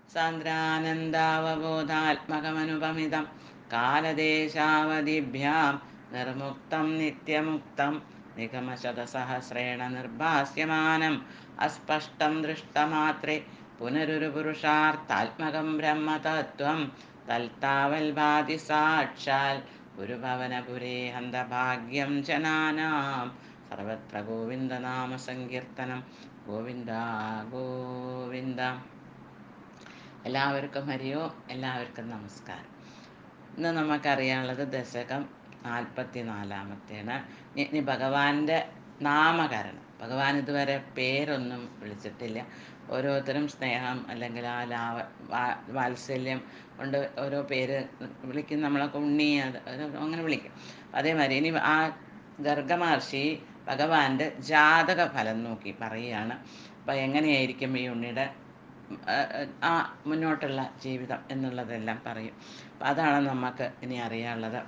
സാന്ദ്രാനന്ദാവബോധാത്മകമനുപമിതം കാലദേശാവധിഭ്യാം നിർമുക്തം നിത്യമുക്തം നിഗമശതസഹസ്രേണ നിർഭാസ്യമാനം അസ്പഷ്ടം ദൃഷ്ടമാത്രേ പുനരൊരു പുരുഷാർത്ഥാത്മകം ബ്രഹ്മതത്വം തൽത്താവൽഭാതി സാക്ഷാൽ ഗുരുഭവനപുരേ ഹന്തഭാഗ്യം ജനാനാം സർവത്ര ഗോവിന്ദനാമ സങ്കീർത്തനം ഗോവിന്ദ ഗോവിന്ദ എല്ലാവർക്കും ഹരിയോ എല്ലാവർക്കും നമസ്കാരം ഇന്ന് നമുക്കറിയാനുള്ളത് ദശകം നാൽപ്പത്തി നാലാമത്തേണ് ഇനി ഭഗവാന്റെ നാമകരണം ഭഗവാൻ ഇതുവരെ പേരൊന്നും വിളിച്ചിട്ടില്ല ഓരോരുത്തരും സ്നേഹം അല്ലെങ്കിൽ ആ ലാവ വാത്സല്യം കൊണ്ട് ഓരോ പേര് വിളിക്കും നമ്മളൊക്കെ ഉണ്ണി അത് അങ്ങനെ വിളിക്കും അതേമാതിരി ഇനി ആ ഗർഗമഹർഷി ഭഗവാന്റെ ജാതക ഫലം നോക്കി പറയുകയാണ് അപ്പം എങ്ങനെയായിരിക്കും ഈ ഉണ്ണിയുടെ ആ മുന്നോട്ടുള്ള ജീവിതം എന്നുള്ളതെല്ലാം പറയും അപ്പം അതാണ് നമുക്ക് ഇനി അറിയാനുള്ളത്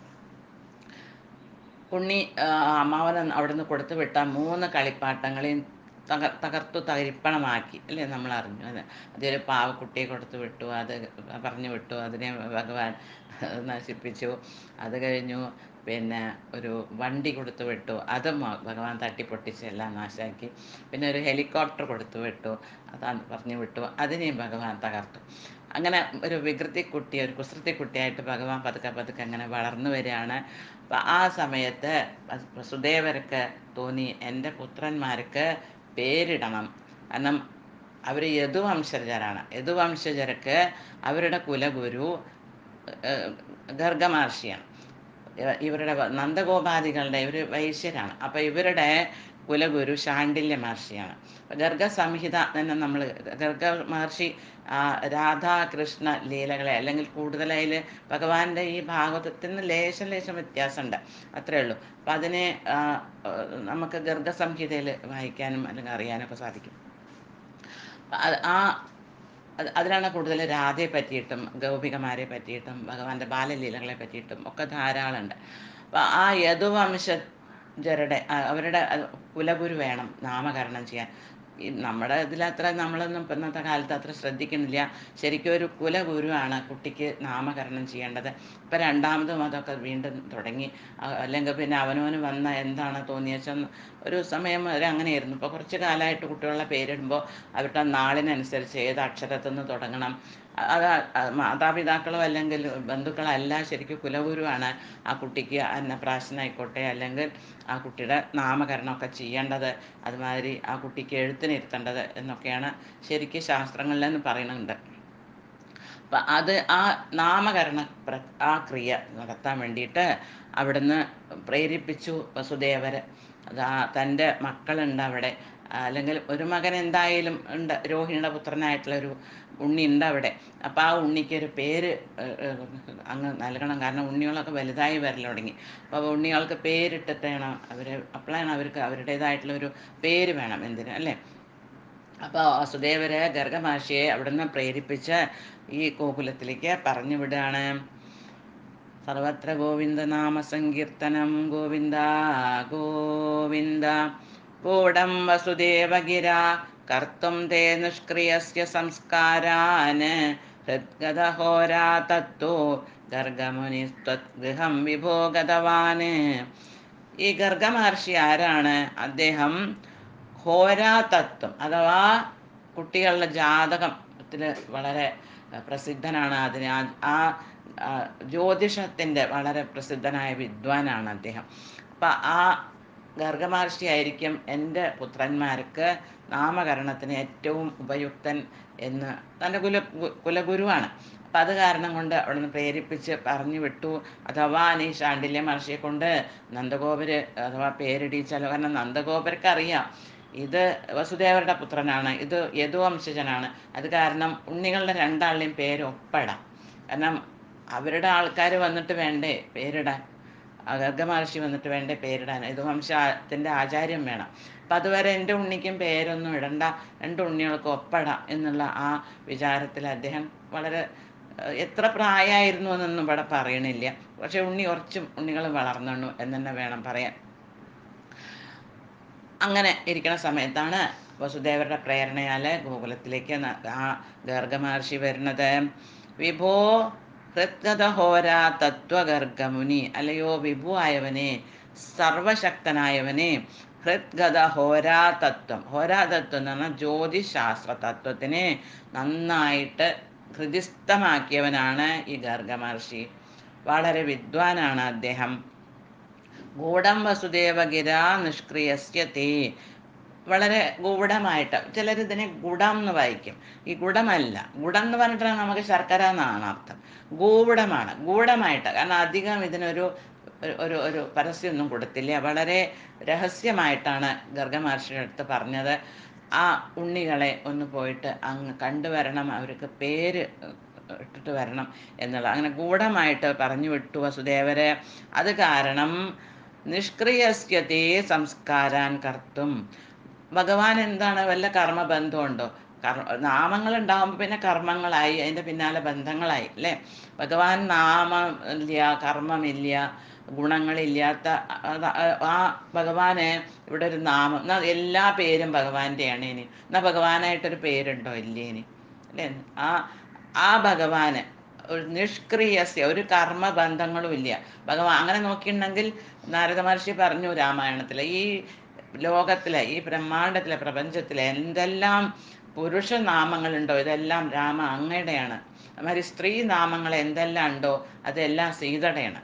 ഉണ്ണി അമ്മാവൻ അവിടുന്ന് കൊടുത്തു വിട്ട മൂന്ന് കളിപ്പാട്ടങ്ങളെയും തകർ തകർത്തു തകരിപ്പണമാക്കി അല്ലേ നമ്മൾ അറിഞ്ഞു അത് അതൊരു പാവക്കുട്ടിയെ കൊടുത്തു വിട്ടു അത് പറഞ്ഞു വിട്ടു അതിനെ ഭഗവാൻ നശിപ്പിച്ചു അത് കഴിഞ്ഞു പിന്നെ ഒരു വണ്ടി കൊടുത്തു വിട്ടു അതും ഭഗവാൻ തട്ടിപ്പൊട്ടിച്ച് എല്ലാം നാശാക്കി പിന്നെ ഒരു ഹെലികോപ്റ്റർ കൊടുത്തു വിട്ടു അത് പറഞ്ഞു വിട്ടു അതിനെയും ഭഗവാൻ തകർത്തു അങ്ങനെ ഒരു വികൃതി കുട്ടി ഒരു കുസൃതി കുട്ടിയായിട്ട് ഭഗവാൻ പതുക്കെ പതുക്കെ അങ്ങനെ വളർന്നു വരികയാണ് അപ്പം ആ സമയത്ത് വസുദേവർക്ക് തോന്നി എൻ്റെ പുത്രന്മാർക്ക് പേരിടണം കാരണം അവർ യദുവംശജരാണ് യദുവംശജർക്ക് അവരുടെ കുലഗുരു ഗർഗമഹർഷിയാണ് ഇവരുടെ നന്ദഗോപാദികളുടെ ഇവർ വൈശ്യരാണ് അപ്പോൾ ഇവരുടെ കുലഗുരു ശാണ്ഡില്യ മഹർഷിയാണ് ഗർഗ സംഹിത തന്നെ നമ്മൾ ഗർഗ മഹർഷി രാധാകൃഷ്ണ ലീലകളെ അല്ലെങ്കിൽ കൂടുതലായി ഭഗവാന്റെ ഈ ഭാഗവതത്തിന് ലേശം ലേശം വ്യത്യാസമുണ്ട് അത്രേ ഉള്ളൂ അപ്പം അതിനെ നമുക്ക് ഗർഗ സംഹിതയിൽ വായിക്കാനും അല്ലെങ്കിൽ അറിയാനൊക്കെ സാധിക്കും ആ അതിലാണ് കൂടുതൽ രാധയെ പറ്റിയിട്ടും ഗൗപികമാരെ പറ്റിയിട്ടും ഭഗവാന്റെ ബാലലീലകളെ പറ്റിയിട്ടും ഒക്കെ ധാരാളമുണ്ട് അപ്പം ആ യദുവംശജരുടെ അവരുടെ കുലഗുരു വേണം നാമകരണം ചെയ്യാൻ ഈ നമ്മുടെ ഇതിലത്ര നമ്മളൊന്നും ഇന്നത്തെ കാലത്ത് അത്ര ശ്രദ്ധിക്കുന്നില്ല ശരിക്കും ഒരു കുലഗുരുവാണ് കുട്ടിക്ക് നാമകരണം ചെയ്യേണ്ടത് ഇപ്പം രണ്ടാമതും അതൊക്കെ വീണ്ടും തുടങ്ങി അല്ലെങ്കിൽ പിന്നെ അവനവന് വന്ന എന്താണ് തോന്നിയച്ചാൽ ഒരു സമയം വരെ അങ്ങനെയായിരുന്നു ഇപ്പോൾ കുറച്ച് കാലമായിട്ട് കുട്ടികളുടെ പേരിടുമ്പോൾ അവരുടെ നാളിനനുസരിച്ച് ഏത് അക്ഷരത്തിൽ നിന്ന് തുടങ്ങണം അത് മാതാപിതാക്കളോ അല്ലെങ്കിൽ ബന്ധുക്കളല്ല ശരിക്കും കുലഗുരുവാണ് ആ കുട്ടിക്ക് അന്നപ്രാശനായിക്കോട്ടെ അല്ലെങ്കിൽ ആ കുട്ടിയുടെ നാമകരണമൊക്കെ ചെയ്യേണ്ടത് അതുമാതിരി ആ കുട്ടിക്ക് എഴുത്തിനിരുത്തേണ്ടത് എന്നൊക്കെയാണ് ശരിക്കും ശാസ്ത്രങ്ങളിൽ നിന്ന് പറയുന്നുണ്ട് അപ്പം അത് ആ നാമകരണ പ്ര ആ ക്രിയ നടത്താൻ വേണ്ടിയിട്ട് അവിടുന്ന് പ്രേരിപ്പിച്ചു വസുദേവരെ അത് ആ തൻ്റെ മക്കളുണ്ട് അവിടെ അല്ലെങ്കിൽ ഒരു മകൻ എന്തായാലും ഉണ്ട് രോഹിണിയുടെ പുത്രനായിട്ടുള്ള ഒരു ഉണ്ണി ഉണ്ട് അവിടെ അപ്പോൾ ആ ഉണ്ണിക്ക് ഒരു പേര് അങ്ങ് നൽകണം കാരണം ഉണ്ണികളൊക്കെ വലുതായി വരൽ തുടങ്ങി അപ്പോൾ ഉണ്ണികൾക്ക് പേരിട്ടിട്ട് വേണം അവർ അപ്പോഴാണ് അവർക്ക് അവരുടേതായിട്ടുള്ള ഒരു പേര് വേണം എന്തിന് അല്ലേ അപ്പോൾ വസുദേവരെ ഗർഗമഹർഷിയെ അവിടുന്ന് പ്രേരിപ്പിച്ച് ഈ ഗോകുലത്തിലേക്ക് പറഞ്ഞു വിടുകയാണ് സർവത്ര ഗോവിന്ദനാമ സങ്കീർത്തനം ഗോവിന്ദ ഗോവിന്ദ കൂടം വസുദേവഗിര കർത്തും തേ നിഷ്ക്രിയസ്യ സംസ്കാരാൻ ഹൃദ്ഗതഹോരാ തത്തു ഗർഗമുനിസ്ത്വദ്ഗൃഹം വിഭോഗതവാന് ഈ ഗർഗമഹർഷി ആരാണ് അദ്ദേഹം ഹോരാതത്വം അഥവാ കുട്ടികളുടെ ജാതകത്തിൽ വളരെ പ്രസിദ്ധനാണ് അതിന് ആ ജ്യോതിഷത്തിൻ്റെ വളരെ പ്രസിദ്ധനായ വിദ്വാനാണ് അദ്ദേഹം അപ്പം ആ ഗർഗമഹർഷി ആയിരിക്കും എൻ്റെ പുത്രന്മാർക്ക് നാമകരണത്തിന് ഏറ്റവും ഉപയുക്തൻ എന്ന് തൻ്റെ കുല കുലഗുരുവാണ് അപ്പം അത് കാരണം കൊണ്ട് അവിടുന്ന് പ്രേരിപ്പിച്ച് പറഞ്ഞു വിട്ടു അഥവാ നീ ശാണ്ഡില്യ മഹർഷിയെ കൊണ്ട് നന്ദഗോപര് അഥവാ പേരിടിച്ചാലോ കാരണം നന്ദഗോപർക്ക് അറിയാം ഇത് വസുദേവരുടെ പുത്രനാണ് ഇത് യദുവംശജനാണ് അത് കാരണം ഉണ്ണികളുടെ രണ്ടാളുടെയും പേര് ഒപ്പിടാം കാരണം അവരുടെ ആൾക്കാർ വന്നിട്ട് വേണ്ടേ പേരിടാൻ ഗർഗമഹർഷി വന്നിട്ട് വേണ്ടേ പേരിടാൻ യദുവംശത്തിൻ്റെ ആചാര്യം വേണം അപ്പം അതുവരെ എൻ്റെ ഉണ്ണിക്കും പേരൊന്നും ഇടണ്ട രണ്ട് ഉണ്ണികൾക്കും ഒപ്പിടാം എന്നുള്ള ആ വിചാരത്തിൽ അദ്ദേഹം വളരെ എത്ര പ്രായമായിരുന്നു എന്നൊന്നും ഇവിടെ പറയണില്ല പക്ഷെ ഉണ്ണി കുറച്ചും ഉണ്ണികൾ വളർന്നു എന്ന് തന്നെ വേണം പറയാൻ അങ്ങനെ ഇരിക്കുന്ന സമയത്താണ് വസുദേവരുടെ പ്രേരണയാൽ ഗോകുലത്തിലേക്ക് ന- ആ ഗർഗ മഹർഷി വരുന്നത് വിഭോ ഹൃദ്ഗതഹോര തത്വഗർഗമുനി അല്ലയോ വിഭു ആയവനെ സർവശക്തനായവനെ ഹൃദ്ഗത ഹോരാതത്വം ഹോരാതത്വം എന്ന് പറഞ്ഞാൽ ജ്യോതിശാസ്ത്ര തത്വത്തിനെ നന്നായിട്ട് ഹൃദിസ്ഥമാക്കിയവനാണ് ഈ ഗർഗ മഹർഷി വളരെ വിദ്വാനാണ് അദ്ദേഹം ഗൂഢം വസുദേവഗിര നിഷ്ക്രിയസ്യ തേ വളരെ ഗൂഢമായിട്ട് ചിലർ ഇതിനെ ഗുഡം എന്ന് വായിക്കും ഈ ഗുഡമല്ല ഗുഡം എന്ന് പറഞ്ഞിട്ടാണ് നമുക്ക് ശർക്കര എന്നാണ് അർത്ഥം ഗൂഢമാണ് ഗൂഢമായിട്ട് കാരണം അധികം ഇതിനൊരു ഒരു- ഒരു ഒരു പരസ്യമൊന്നും കൊടുത്തില്ല വളരെ രഹസ്യമായിട്ടാണ് ഗർഗമഹർഷിയുടെ അടുത്ത് പറഞ്ഞത് ആ ഉണ്ണികളെ ഒന്ന് പോയിട്ട് അങ്ങ് കണ്ടുവരണം അവർക്ക് പേര് ഇട്ടിട്ട് വരണം എന്നുള്ള അങ്ങനെ ഗൂഢമായിട്ട് പറഞ്ഞു വിട്ടു വസുദേവരെ അത് കാരണം നിഷ്ക്രിയസ്യതേ സംസ്കാരാൻ കർത്തും ഭഗവാൻ എന്താണ് വല്ല കർമ്മബന്ധമുണ്ടോ കർമ്മ നാമങ്ങൾ ഉണ്ടാകുമ്പോൾ പിന്നെ കർമ്മങ്ങളായി അതിൻ്റെ പിന്നാലെ ബന്ധങ്ങളായി അല്ലേ ഭഗവാൻ നാമം ഇല്ല കർമ്മമില്ല ഗുണങ്ങളില്ലാത്ത അത് ആ ഭഗവാന് ഇവിടെ ഒരു നാമം എന്നാ എല്ലാ പേരും ഭഗവാന്റെയാണ് ഇനി എന്നാ ഭഗവാനായിട്ടൊരു പേരുണ്ടോ ഇല്ലേ ഇനി അല്ലേ ആ ആ ഭഗവാന് ഒരു നിഷ്ക്രിയസ്യ ഒരു കർമ്മബന്ധങ്ങളും ഇല്ല ഭഗവാൻ അങ്ങനെ നോക്കിയിട്ടുണ്ടെങ്കിൽ നാരദ മഹർഷി പറഞ്ഞു രാമായണത്തിലെ ഈ ലോകത്തിലെ ഈ ബ്രഹ്മാണ്ടത്തിലെ പ്രപഞ്ചത്തിലെ എന്തെല്ലാം പുരുഷ നാമങ്ങളുണ്ടോ ഇതെല്ലാം രാമ അങ്ങയുടെയാണ് അതുമാതിരി സ്ത്രീ നാമങ്ങൾ എന്തെല്ലാം ഉണ്ടോ അതെല്ലാം സീതയുടെയാണ്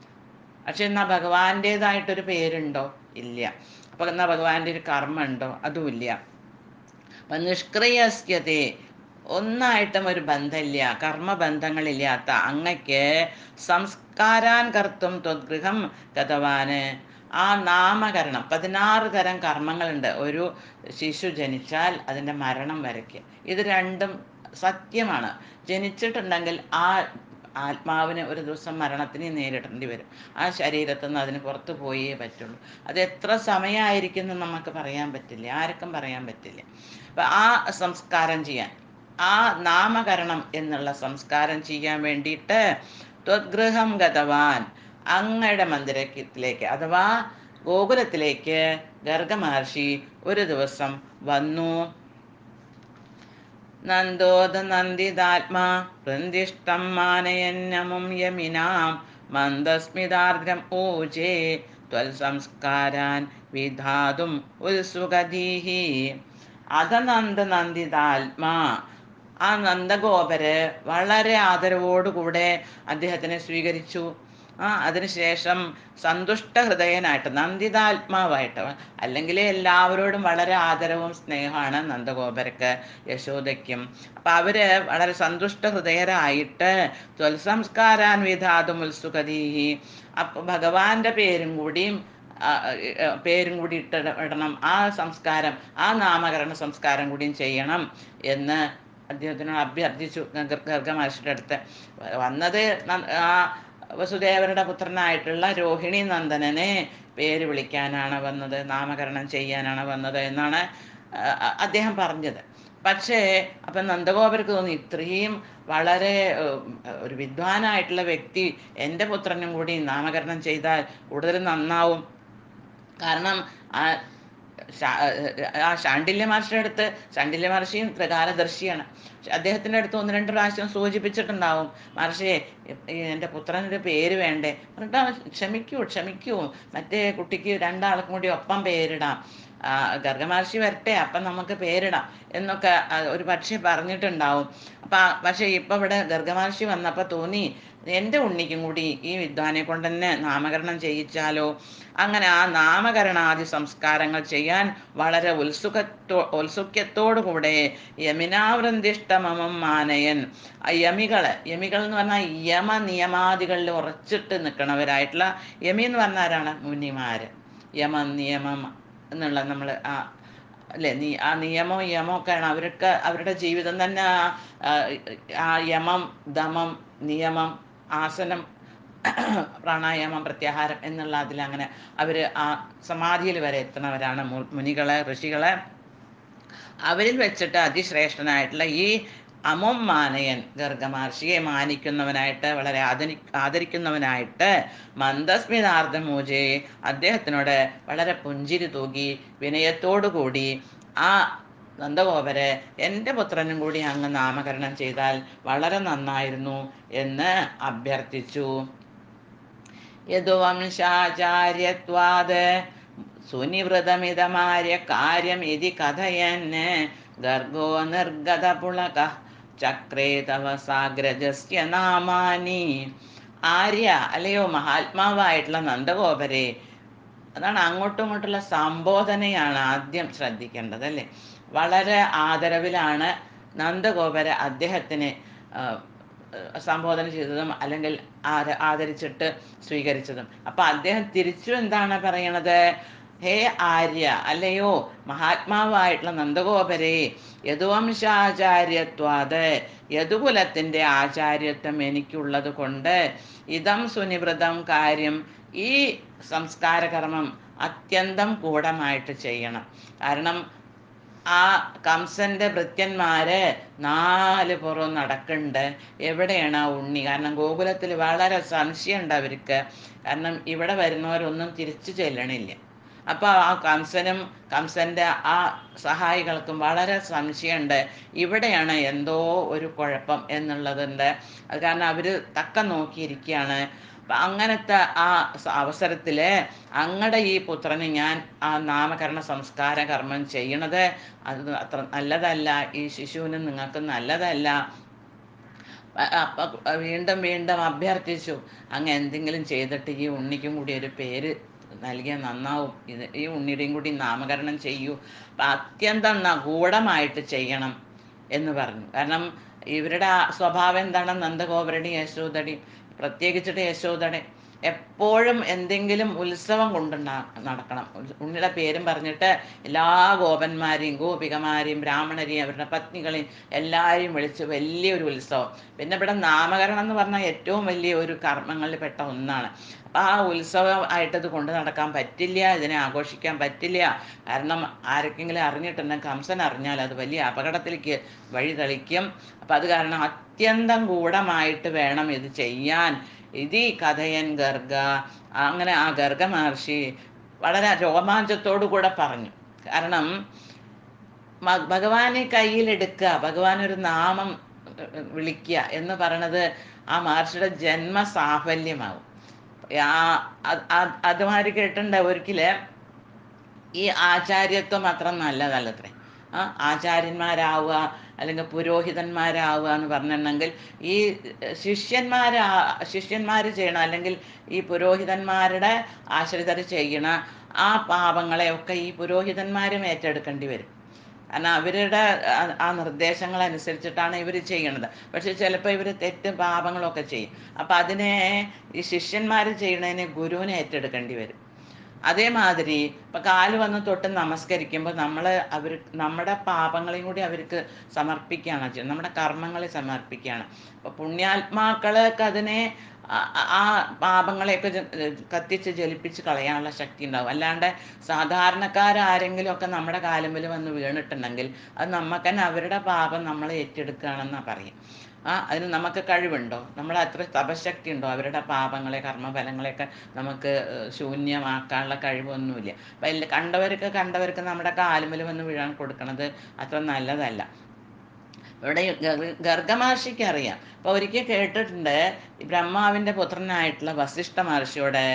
പക്ഷെ എന്നാ ഭഗവാന്റേതായിട്ടൊരു പേരുണ്ടോ ഇല്ല അപ്പൊ എന്നാ ഭഗവാന്റെ ഒരു കർമ്മ ഉണ്ടോ അതും ഇല്ല അപ്പൊ നിഷ്ക്രിയസ്യതേ ഒന്നായിട്ടും ഒരു ബന്ധമില്ല കർമ്മബന്ധങ്ങളില്ലാത്ത അങ്ങയ്ക്ക് സംസ്കാരാൻ കർത്തും ത്വഗൃഹം ഗതവാന് ആ നാമകരണം പതിനാറ് തരം കർമ്മങ്ങളുണ്ട് ഒരു ശിശു ജനിച്ചാൽ അതിൻ്റെ മരണം വരയ്ക്ക് ഇത് രണ്ടും സത്യമാണ് ജനിച്ചിട്ടുണ്ടെങ്കിൽ ആ ആത്മാവിന് ഒരു ദിവസം മരണത്തിന് നേരിടേണ്ടി വരും ആ ശരീരത്തിൽ നിന്ന് അതിന് പുറത്തു പോയേ പറ്റുള്ളൂ അത് എത്ര സമയമായിരിക്കും എന്ന് നമുക്ക് പറയാൻ പറ്റില്ല ആർക്കും പറയാൻ പറ്റില്ല അപ്പം ആ സംസ്കാരം ചെയ്യാൻ ആ നാമകരണം എന്നുള്ള സംസ്കാരം ചെയ്യാൻ വേണ്ടിയിട്ട് ത്വഗൃഹം ഗതവാൻ അങ്ങയുടെ മന്ദിരത്തിലേക്ക് അഥവാ ഗോകുലത്തിലേക്ക് ഗർഗ മഹർഷി ഒരു ദിവസം വന്നു നന്ദോദ നന്ദിതാത്മാ വൃന്ദിഷ്ടം മാനയന്നമും യമിനാം മന്ദസ്മിതാർദ്രം ഊജേ ത്വൽ സംസ്കാരാൻ വിധാതും ഉത്സുകധീഹി അധ നന്ദ നന്ദിതാത്മാ ആ നന്ദഗോപര് വളരെ ആദരവോടുകൂടെ അദ്ദേഹത്തിനെ സ്വീകരിച്ചു ആ അതിനുശേഷം സന്തുഷ്ട ഹൃദയനായിട്ട് നന്ദിതാത്മാവായിട്ട് അല്ലെങ്കിൽ എല്ലാവരോടും വളരെ ആദരവും സ്നേഹമാണ് നന്ദഗോപർക്ക് യശോദയ്ക്കും അപ്പൊ അവര് വളരെ സന്തുഷ്ട ഹൃദയരായിട്ട് ത്വൽസംസ്കാരാൻ വിധാതും ഉത്സുകതീഹി അപ്പൊ ഭഗവാന്റെ പേരും കൂടിയും ആ, ഏ, പേരും കൂടി ഇട്ട ഇടണം ആ സംസ്കാരം ആ നാമകരണ സംസ്കാരം കൂടിയും ചെയ്യണം എന്ന് അദ്ദേഹത്തിനോട് അഭ്യർത്ഥിച്ചു ഗർഗ- ഗർഗ മഹർഷിയുടെ അടുത്ത് വന്നത് ന- ആ വസുദേവരുടെ പുത്രനായിട്ടുള്ള രോഹിണി നന്ദനനെ പേര് വിളിക്കാനാണ് വന്നത് നാമകരണം ചെയ്യാനാണ് വന്നത് എന്നാണ് ആ, അ- അദ്ദേഹം പറഞ്ഞത് പക്ഷേ അപ്പം നന്ദഗോപർക്ക് തോന്നി ഇത്രയും വളരെ ഏർ, ഒരു വിദ്വാനായിട്ടുള്ള വ്യക്തി എൻ്റെ പുത്രനും കൂടി നാമകരണം ചെയ്താൽ കൂടുതൽ നന്നാവും കാരണം ആ ശാ- ആ ശാണ്ഡില്യ മഹർഷിയുടെ അടുത്ത് ശാണ്ഡില്യ മഹർഷിയും ത്രികാലദർശിയാണ് അദ്ദേഹത്തിൻ്റെ അടുത്ത് ഒന്ന് രണ്ട് പ്രാവശ്യം സൂചിപ്പിച്ചിട്ടുണ്ടാവും മഹർഷിയെ ഈ എൻ്റെ പുത്രനൊരു പേര് വേണ്ടേ എന്നിട്ട് അവൻ ക്ഷമിക്കൂ ക്ഷമിക്കൂ മറ്റേ കുട്ടിക്ക് രണ്ടാൾക്കും കൂടി ഒപ്പം പേരിടാം ആ, ഗർഗമഹർഷി വരട്ടെ അപ്പം നമുക്ക് പേരിടാം എന്നൊക്കെ ആ, ഒരു പക്ഷേ പറഞ്ഞിട്ടുണ്ടാവും അപ്പം ആ- പക്ഷേ ഇപ്പം ഇവിടെ ഗർഗമഹർഷി വന്നപ്പോൾ തോന്നി എൻ്റെ ഉണ്ണിക്കും കൂടി ഈ വിദ്വാനെ കൊണ്ട് തന്നെ നാമകരണം ചെയ്യിച്ചാലോ അങ്ങനെ ആ നാമകരണാദി സംസ്കാരങ്ങൾ ചെയ്യാൻ വളരെ ഉത്സുകത്തോ ഉത്സുക്യത്തോടുകൂടെ യമിനാവൃന്തിഷ്ടമമം മാനയൻ ആ യമികള് യമികൾ എന്ന് പറഞ്ഞാൽ യമ നിയമാദികളിൽ ഉറച്ചിട്ട് നിൽക്കണവരായിട്ടുള്ള യമി എന്ന് പറഞ്ഞ ആരാണ് മുനിമാര് യമം നിയമം എന്നുള്ള നമ്മൾ ആ അല്ലേ നീ ആ നിയമം യമം ഒക്കെയാണ് അവർക്ക് അവരുടെ ജീവിതം തന്നെ ആ- ആ- ആ യമം ദമം നിയമം ആസനം പ്രാണായാമം പ്രത്യാഹാരം എന്നുള്ള അതിൽ അങ്ങനെ അവർ ആ സമാധിയിൽ വരെ എത്തുന്നവരാണ് മു- മുനികളെ ഋഷികളെ അവരിൽ വെച്ചിട്ട് അതിശ്രേഷ്ഠനായിട്ടുള്ള ഈ അമം മാനയൻ ഗർഗമഹർഷിയെ മാനിക്കുന്നവനായിട്ട് വളരെ ആദരി ആദരിക്കുന്നവനായിട്ട് മന്ദസ്മിതാർത്ഥം മൂജയെ അദ്ദേഹത്തിനോട് വളരെ പുഞ്ചിരി തൂകി വിനയത്തോടു കൂടി ആ നന്ദഗോപരെ എൻ്റെ പുത്രനും കൂടി അങ്ങ് നാമകരണം ചെയ്താൽ വളരെ നന്നായിരുന്നു എന്ന് അഭ്യർത്ഥിച്ചു യദുവംശാചാര്യത്വാത് സുനിവൃതമിതമാര്യ കാര്യം ഇതി കഥയന് ഗർഗോ നിർഗത പുളക ചക്രേ തവ സാഗ്രജസ്യ നാമാനി ആര്യ അല്ലയോ മഹാത്മാവായിട്ടുള്ള നന്ദഗോപരെ അതാണ് അങ്ങോട്ടും ഇങ്ങോട്ടുള്ള സംബോധനയാണ് ആദ്യം ശ്രദ്ധിക്കേണ്ടത് അല്ലേ വളരെ ആദരവിലാണ് നന്ദഗോപര അദ്ദേഹത്തിന് ആ, സംബോധന ചെയ്തതും അല്ലെങ്കിൽ ആദ- ആദരിച്ചിട്ട് സ്വീകരിച്ചതും അപ്പൊ അദ്ദേഹം തിരിച്ചു എന്താണ് പറയണത് ഹേ ആര്യ അല്ലയോ മഹാത്മാവായിട്ടുള്ള നന്ദഗോപരെ യദുവംശാചാര്യത്വാത് യദുകുലത്തിന്റെ ആചാര്യത്വം എനിക്കുള്ളത് കൊണ്ട് ഇതം സുനിവൃതം കാര്യം ഈ സംസ്കാരകർമ്മം അത്യന്തം ഗൂഢമായിട്ട് ചെയ്യണം കാരണം ആ കംസന്റെ ഭൃത്യന്മാര് നാല് പുറം നടക്കുന്നുണ്ട് എവിടെയാണ് ആ ഉണ്ണി കാരണം ഗോകുലത്തിൽ വളരെ സംശയമുണ്ട് അവർക്ക് കാരണം ഇവിടെ വരുന്നവരൊന്നും തിരിച്ചു ചെല്ലണില്ല അപ്പൊ ആ കംസനും കംസന്റെ ആ സഹായികൾക്കും വളരെ സംശയമുണ്ട് ഇവിടെയാണ് എന്തോ ഒരു കുഴപ്പം എന്നുള്ളതുണ്ട് അത് കാരണം അവര് തക്ക നോക്കിയിരിക്കുകയാണ് അപ്പൊ അങ്ങനത്തെ ആ സ- അവസരത്തില് അങ്ങടെ ഈ പുത്രന് ഞാൻ ആ നാമകരണ സംസ്കാര കർമ്മം ചെയ്യണത് അത് അത്ര നല്ലതല്ല ഈ ശിശുവിന് നിങ്ങൾക്ക് നല്ലതല്ല അ- അപ്പൊ വീണ്ടും വീണ്ടും അഭ്യർത്ഥിച്ചു അങ്ങ് എന്തെങ്കിലും ചെയ്തിട്ട് ഈ ഉണ്ണിക്കും കൂടി ഒരു പേര് നൽകിയാൽ നന്നാവും ഇത് ഈ ഉണ്ണിയുടെയും കൂടി നാമകരണം ചെയ്യൂ അപ്പൊ അത്യന്തം നഗൂഢമായിട്ട് ചെയ്യണം എന്ന് പറഞ്ഞു കാരണം ഇവരുടെ ആ സ്വഭാവം എന്താണ് നന്ദഗോപരുടെയും യശോദയുടെയും പ്രത്യേകിച്ചിട്ട് യശോദയുടെ എപ്പോഴും എന്തെങ്കിലും ഉത്സവം കൊണ്ടുണ്ടാ നടക്കണം ഉൽ- ഉണ്ണിയുടെ പേരും പറഞ്ഞിട്ട് എല്ലാ ഗോപന്മാരെയും ഗോപികമാരെയും ബ്രാഹ്മണരെയും അവരുടെ പത്നികളെയും എല്ലാവരെയും വിളിച്ച് വലിയൊരു ഉത്സവം പിന്നെ ഇവിടെ നാമകരണം എന്ന് പറഞ്ഞാൽ ഏറ്റവും വലിയ ഒരു കർമ്മങ്ങളിൽ പെട്ട ഒന്നാണ് അപ്പൊ ആ ഉത്സവം ആയിട്ടത് കൊണ്ടു നടക്കാൻ പറ്റില്ല ഇതിനെ ആഘോഷിക്കാൻ പറ്റില്ല കാരണം ആരൊക്കെങ്കിലും അറിഞ്ഞിട്ടുണ്ടെങ്കിൽ കംസൻ അറിഞ്ഞാൽ അത് വലിയ അപകടത്തിലേക്ക് വഴി തെളിക്കും അപ്പൊ അത് കാരണം അത്യന്തം ഗൂഢമായിട്ട് വേണം ഇത് ചെയ്യാൻ ഇതി കഥയൻ ഗർഗ അങ്ങനെ ആ ഗർഗ മഹർഷി വളരെ രോമാഞ്ചത്തോടു കൂടെ പറഞ്ഞു കാരണം മ- ഭഗവാനെ കയ്യിലെടുക്കുക ഭഗവാൻ ഒരു നാമം ഏർ, വിളിക്കുക എന്ന് പറയണത് ആ മഹർഷിയുടെ ജന്മ സാഫല്യമാവും ആ അത്- അത് അതുമാതിരി കേട്ടിട്ടുണ്ട് ഒരിക്കല് ഈ ആചാര്യത്വം അത്ര നല്ലതല്ലത്രേ ആ ആചാര്യന്മാരാവുക അല്ലെങ്കിൽ പുരോഹിതന്മാരാവുക എന്ന് പറഞ്ഞിട്ടുണ്ടെങ്കിൽ ഈ ശിഷ്യന്മാരാ ശിഷ്യന്മാർ ചെയ്യണം അല്ലെങ്കിൽ ഈ പുരോഹിതന്മാരുടെ ആശ്രിതർ ചെയ്യണ ആ പാപങ്ങളെയൊക്കെ ഈ പുരോഹിതന്മാരും ഏറ്റെടുക്കേണ്ടി വരും കാരണം അവരുടെ ആ- ആ നിർദ്ദേശങ്ങൾ അനുസരിച്ചിട്ടാണ് ഇവർ ചെയ്യണത് പക്ഷെ ചിലപ്പോൾ ഇവർ തെറ്റ് പാപങ്ങളൊക്കെ ചെയ്യും അപ്പം അതിനെ ഈ ശിഷ്യന്മാർ ചെയ്യണതിനെ ഗുരുവിനെ ഏറ്റെടുക്കേണ്ടി വരും അതേമാതിരി ഇപ്പൊ കാല് വന്ന് തൊട്ട് നമസ്കരിക്കുമ്പോൾ നമ്മൾ അവർ നമ്മുടെ പാപങ്ങളെയും കൂടി അവർക്ക് സമർപ്പിക്കുകയാണ് ചെയ്യുന്നത് നമ്മുടെ കർമ്മങ്ങളെ സമർപ്പിക്കുകയാണ് അപ്പൊ പുണ്യാത്മാക്കൾക്ക് അതിനെ ആ- ആ- ആ പാപങ്ങളെയൊക്കെ ജ- കത്തിച്ച് ജലിപ്പിച്ച് കളയാനുള്ള ശക്തി ഉണ്ടാവും അല്ലാണ്ട് സാധാരണക്കാരാരെങ്കിലും ഒക്കെ നമ്മുടെ കാലുമ്പിൽ വന്ന് വീണിട്ടുണ്ടെങ്കിൽ അത് നമുക്ക് തന്നെ അവരുടെ പാപം നമ്മൾ ഏറ്റെടുക്കുകയാണെന്നാ പറയും ആ അതിന് നമുക്ക് കഴിവുണ്ടോ നമ്മൾ അത്ര തപശക്തി ഉണ്ടോ അവരുടെ പാപങ്ങളെ കർമ്മഫലങ്ങളെയൊക്കെ നമുക്ക് ഏഹ്, ശൂന്യമാക്കാനുള്ള കഴിവൊന്നുമില്ല അപ്പം എല്ലാ കണ്ടവർക്ക് കണ്ടവർക്ക് നമ്മുടെ കാലുമൽ വന്ന് വീഴാൻ കൊടുക്കണത് അത്ര നല്ലതല്ല ഇവിടെ ഈ ഗർ- ഗർഗ മഹർഷിക്ക് അറിയാം അപ്പൊ ഒരിക്കൽ കേട്ടിട്ടുണ്ട് ഈ ബ്രഹ്മാവിന്റെ പുത്രനായിട്ടുള്ള വസിഷ്ഠ മഹർഷിയോട്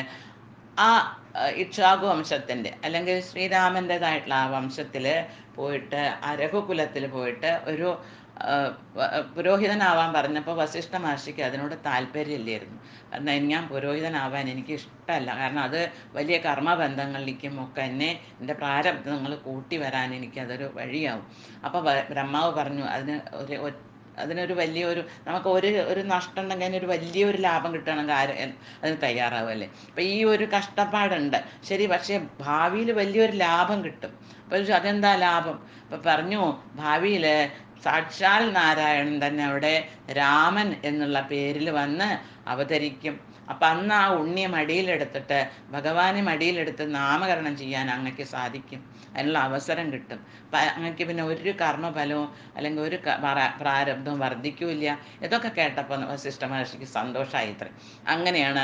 ആ അഹ്, ഇക്ഷ്വാകു വംശത്തിന്റെ അല്ലെങ്കിൽ ശ്രീരാമൻ്റെതായിട്ടുള്ള ആ വംശത്തില് പോയിട്ട് ആ രഘുകുലത്തിൽ പോയിട്ട് ഒരു ആഹ്, വ- പുരോഹിതനാവാൻ പറഞ്ഞപ്പോൾ വസിഷ്ഠ മഹർഷിക്ക് അതിനോട് താല്പര്യമില്ലായിരുന്നു കാരണം ഞാൻ പുരോഹിതനാവാൻ എനിക്ക് ഇഷ്ടമല്ല കാരണം അത് വലിയ കർമ്മബന്ധങ്ങളിലേക്കും ഒക്കെ എന്നെ എൻ്റെ പ്രാരബ്ധങ്ങൾ കൂട്ടി വരാൻ എനിക്ക് അതൊരു വഴിയാവും അപ്പോൾ ബ്രഹ്മാവ് പറഞ്ഞു അതിന് ഒരു ഒ- അതിനൊരു വലിയൊരു നമുക്ക് ഒരു ഒരു നഷ്ടം ഉണ്ടെങ്കിൽ അതിനൊരു വലിയൊരു ലാഭം കിട്ടുകയാണെങ്കിൽ ആര് എ- അതിന് തയ്യാറാവുമല്ലേ അപ്പം ഈ ഒരു കഷ്ടപ്പാടുണ്ട് ശരി പക്ഷേ ഭാവിയിൽ വലിയൊരു ലാഭം കിട്ടും അപ്പോൾ അതെന്താ ലാഭം അപ്പം പറഞ്ഞു ഭാവിയിൽ സാക്ഷാൽ നാരായണൻ തന്നെ അവിടെ രാമൻ എന്നുള്ള പേരിൽ വന്ന് അവതരിക്കും അപ്പം അന്ന് ആ ഉണ്ണിയെ മടിയിലെടുത്തിട്ട് ഭഗവാനെ മടിയിലെടുത്ത് നാമകരണം ചെയ്യാൻ അങ്ങക്ക് സാധിക്കും അതിനുള്ള അവസരം കിട്ടും അപ്പം അങ്ങക്ക് പിന്നെ ഒരു കർമ്മഫലവും അല്ലെങ്കിൽ ഒരു ക- പ്രാ- പ്രാരബ്ധവും വർദ്ധിക്കൂല ഇതൊക്കെ കേട്ടപ്പോൾ വസിഷ്ഠ മഹർഷിക്ക് സന്തോഷമായി ഇത്ര അങ്ങനെയാണ്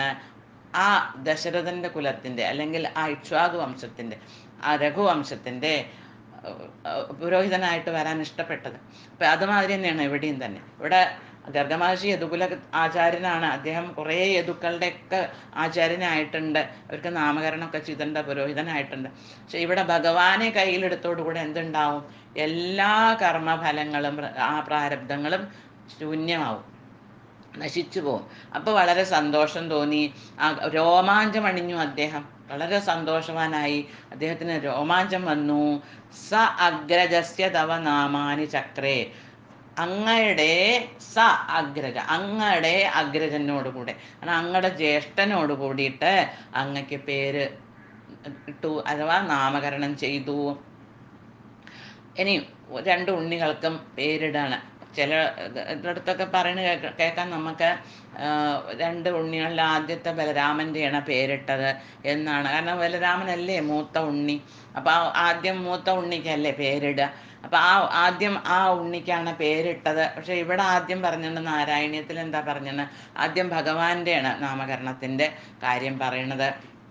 ആ ദശരഥന്റെ കുലത്തിന്റെ അല്ലെങ്കിൽ ആ ഇക്ഷ്വാകു വംശത്തിന്റെ ആ രഘുവംശത്തിന്റെ പുരോഹിതനായിട്ട് വരാൻ ഇഷ്ടപ്പെട്ടത് അപ്പം അതുമാതിരി തന്നെയാണ് ഇവിടെയും തന്നെ ഇവിടെ ഗർഗമഹർഷി യദുകുല ആചാര്യനാണ് അദ്ദേഹം കുറേ യദുക്കളുടെയൊക്കെ ആചാര്യനായിട്ടുണ്ട് അവർക്ക് നാമകരണമൊക്കെ ചെയ്തിട്ടുണ്ട് പുരോഹിതനായിട്ടുണ്ട് പക്ഷെ ഇവിടെ ഭഗവാനെ കയ്യിലെടുത്തോടുകൂടെ എന്തുണ്ടാവും എല്ലാ കർമ്മഫലങ്ങളും ആ പ്രാരബ്ധങ്ങളും ശൂന്യമാവും നശിച്ചു പോകും അപ്പോൾ വളരെ സന്തോഷം തോന്നി ആ രോമാഞ്ചമണിഞ്ഞു അദ്ദേഹം വളരെ സന്തോഷവാനായി അദ്ദേഹത്തിന് രോമാഞ്ചം വന്നു സ അഗ്രജസ്യ തവ നാമാനി ചക്രേ അങ്ങയുടെ സ അഗ്രജ അങ്ങയുടെ അഗ്രജനോട് കൂടെ കാരണം അങ്ങയുടെ ജ്യേഷ്ഠനോട് കൂടിയിട്ട് അങ്ങക്ക് പേര് ഇട്ടു അഥവാ നാമകരണം ചെയ്തു ഇനി രണ്ട് ഉണ്ണികൾക്കും പേരിടാണ് ചില ഇടത്തൊക്കെ പറയുന്ന കേൾക്ക കേൾക്കാൻ നമുക്ക് ആ, രണ്ട് ഉണ്ണികളിൽ ആദ്യത്തെ ബലരാമൻ്റെയാണ് പേരിട്ടത് എന്നാണ് കാരണം ബലരാമനല്ലേ മൂത്ത ഉണ്ണി അപ്പോൾ ആ ആദ്യം മൂത്ത ഉണ്ണിക്കല്ലേ പേരിടുക അപ്പോൾ ആ ആദ്യം ആ ഉണ്ണിക്കാണ് പേരിട്ടത് പക്ഷേ ഇവിടെ ആദ്യം പറഞ്ഞിട്ടുണ്ട് നാരായണീയത്തിൽ എന്താ പറഞ്ഞത് ആദ്യം ഭഗവാന്റെയാണ് നാമകരണത്തിൻ്റെ കാര്യം പറയണത്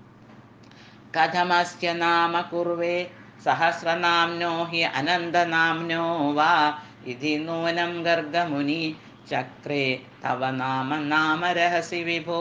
കഥമസ്യ നാമ കുർവേ സഹസ്രനാംനോ ഹി അനന്തനാംനോ വാ ഇതി നൂനം ഗർഗമുനി ചക്രേ തവ നാമ നാമരഹസി വിഭോ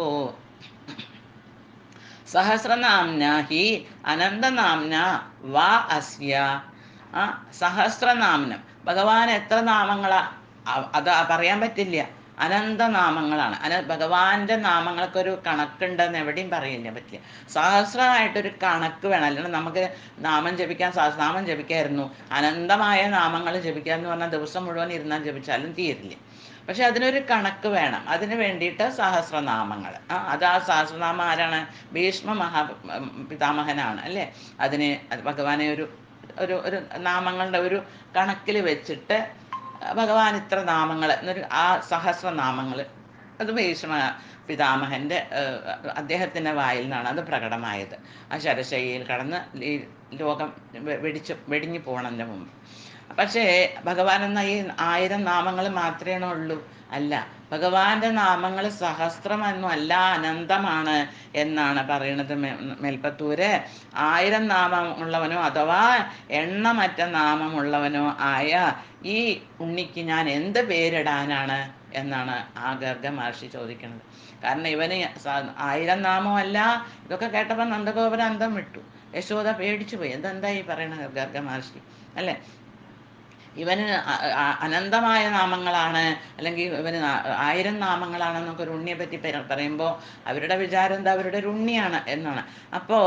സഹസ്രനാംന ഹി അനന്തനാംന വാ അസ്യ ആ സഹസ്രനാമനം ഭഗവാൻ എത്ര നാമങ്ങളാ അ- അത് പറയാൻ പറ്റില്ല അനന്തനാമങ്ങളാണ് അന ഭഗവാന്റെ നാമങ്ങൾക്കൊരു കണക്കുണ്ടെന്ന് എവിടെയും പറയില്ല പറ്റില്ല സഹസ്രമായിട്ടൊരു കണക്ക് വേണം അല്ലെങ്കിൽ നമുക്ക് നാമം ജപിക്കാൻ സഹസ്രനാമം ജപിക്കായിരുന്നു അനന്തമായ നാമങ്ങൾ ജപിക്കുക എന്ന് പറഞ്ഞാൽ ദിവസം മുഴുവൻ ഇരുന്നാൽ ജപിച്ചാലും തീരില്ല പക്ഷെ അതിനൊരു കണക്ക് വേണം അതിന് വേണ്ടിയിട്ട് സഹസ്രനാമങ്ങൾ ആ അത് ആ സഹസ്രനാമം ആരാണ് ഭീഷ്മ മഹാ ഉം, പിതാമഹനാണ് അല്ലേ അതിന് അത് ഭഗവാനെ ഒരു ഒരു ഒരു നാമങ്ങളുടെ ഒരു കണക്കിൽ വെച്ചിട്ട് ഭഗവാൻ ഇത്ര നാമങ്ങൾ എന്നൊരു ആ സഹസ്രനാമങ്ങൾ അത് ഭീഷ്മ പിതാമഹൻ്റെ അദ്ദേഹത്തിൻ്റെ വായിൽ നിന്നാണ് അത് പ്രകടമായത് ആ ശരശയ്യയിൽ കടന്ന് ഈ ലോകം വെ- വെടിച്ച് വെടിഞ്ഞു പോകണതിൻ്റെ മുമ്പ് പക്ഷേ ഭഗവാൻ എന്ന ഈ ആയിരം നാമങ്ങൾ മാത്രമേ ഉള്ളൂ അല്ല ഭഗവാന്റെ നാമങ്ങൾ സഹസ്രമൊന്നും അല്ല അനന്തമാണ് എന്നാണ് പറയുന്നത് മെ- മേൽപ്പത്തൂര് ആയിരം നാമമുള്ളവനോ അഥവാ എണ്ണമറ്റ നാമമുള്ളവനോ ആയ ഈ ഉണ്ണിക്ക് ഞാൻ എന്ത് പേരിടാനാണ് എന്നാണ് ആ ഗർഗ മഹർഷി ചോദിക്കുന്നത് കാരണം ഇവന് സ- ആയിരം നാമമല്ല ഇതൊക്കെ കേട്ടപ്പോൾ നന്ദഗോപുരം അന്തം വിട്ടു യശോദ പേടിച്ചു പോയി എന്തെന്താ ഈ പറയണ ഗർഗ മഹർഷി അല്ലേ ഇവന് അ- അ- അനന്തമായ നാമങ്ങളാണ് അല്ലെങ്കിൽ ഇവന് ആ- ആയിരം നാമങ്ങളാണെന്നൊക്കെ ഒരു ഉണ്ണിയെ പറ്റി പറ- പറയുമ്പോൾ അവരുടെ വിചാരം എന്താ അവരുടെ ഒരു ഉണ്ണിയാണ് എന്നാണ് അപ്പോൾ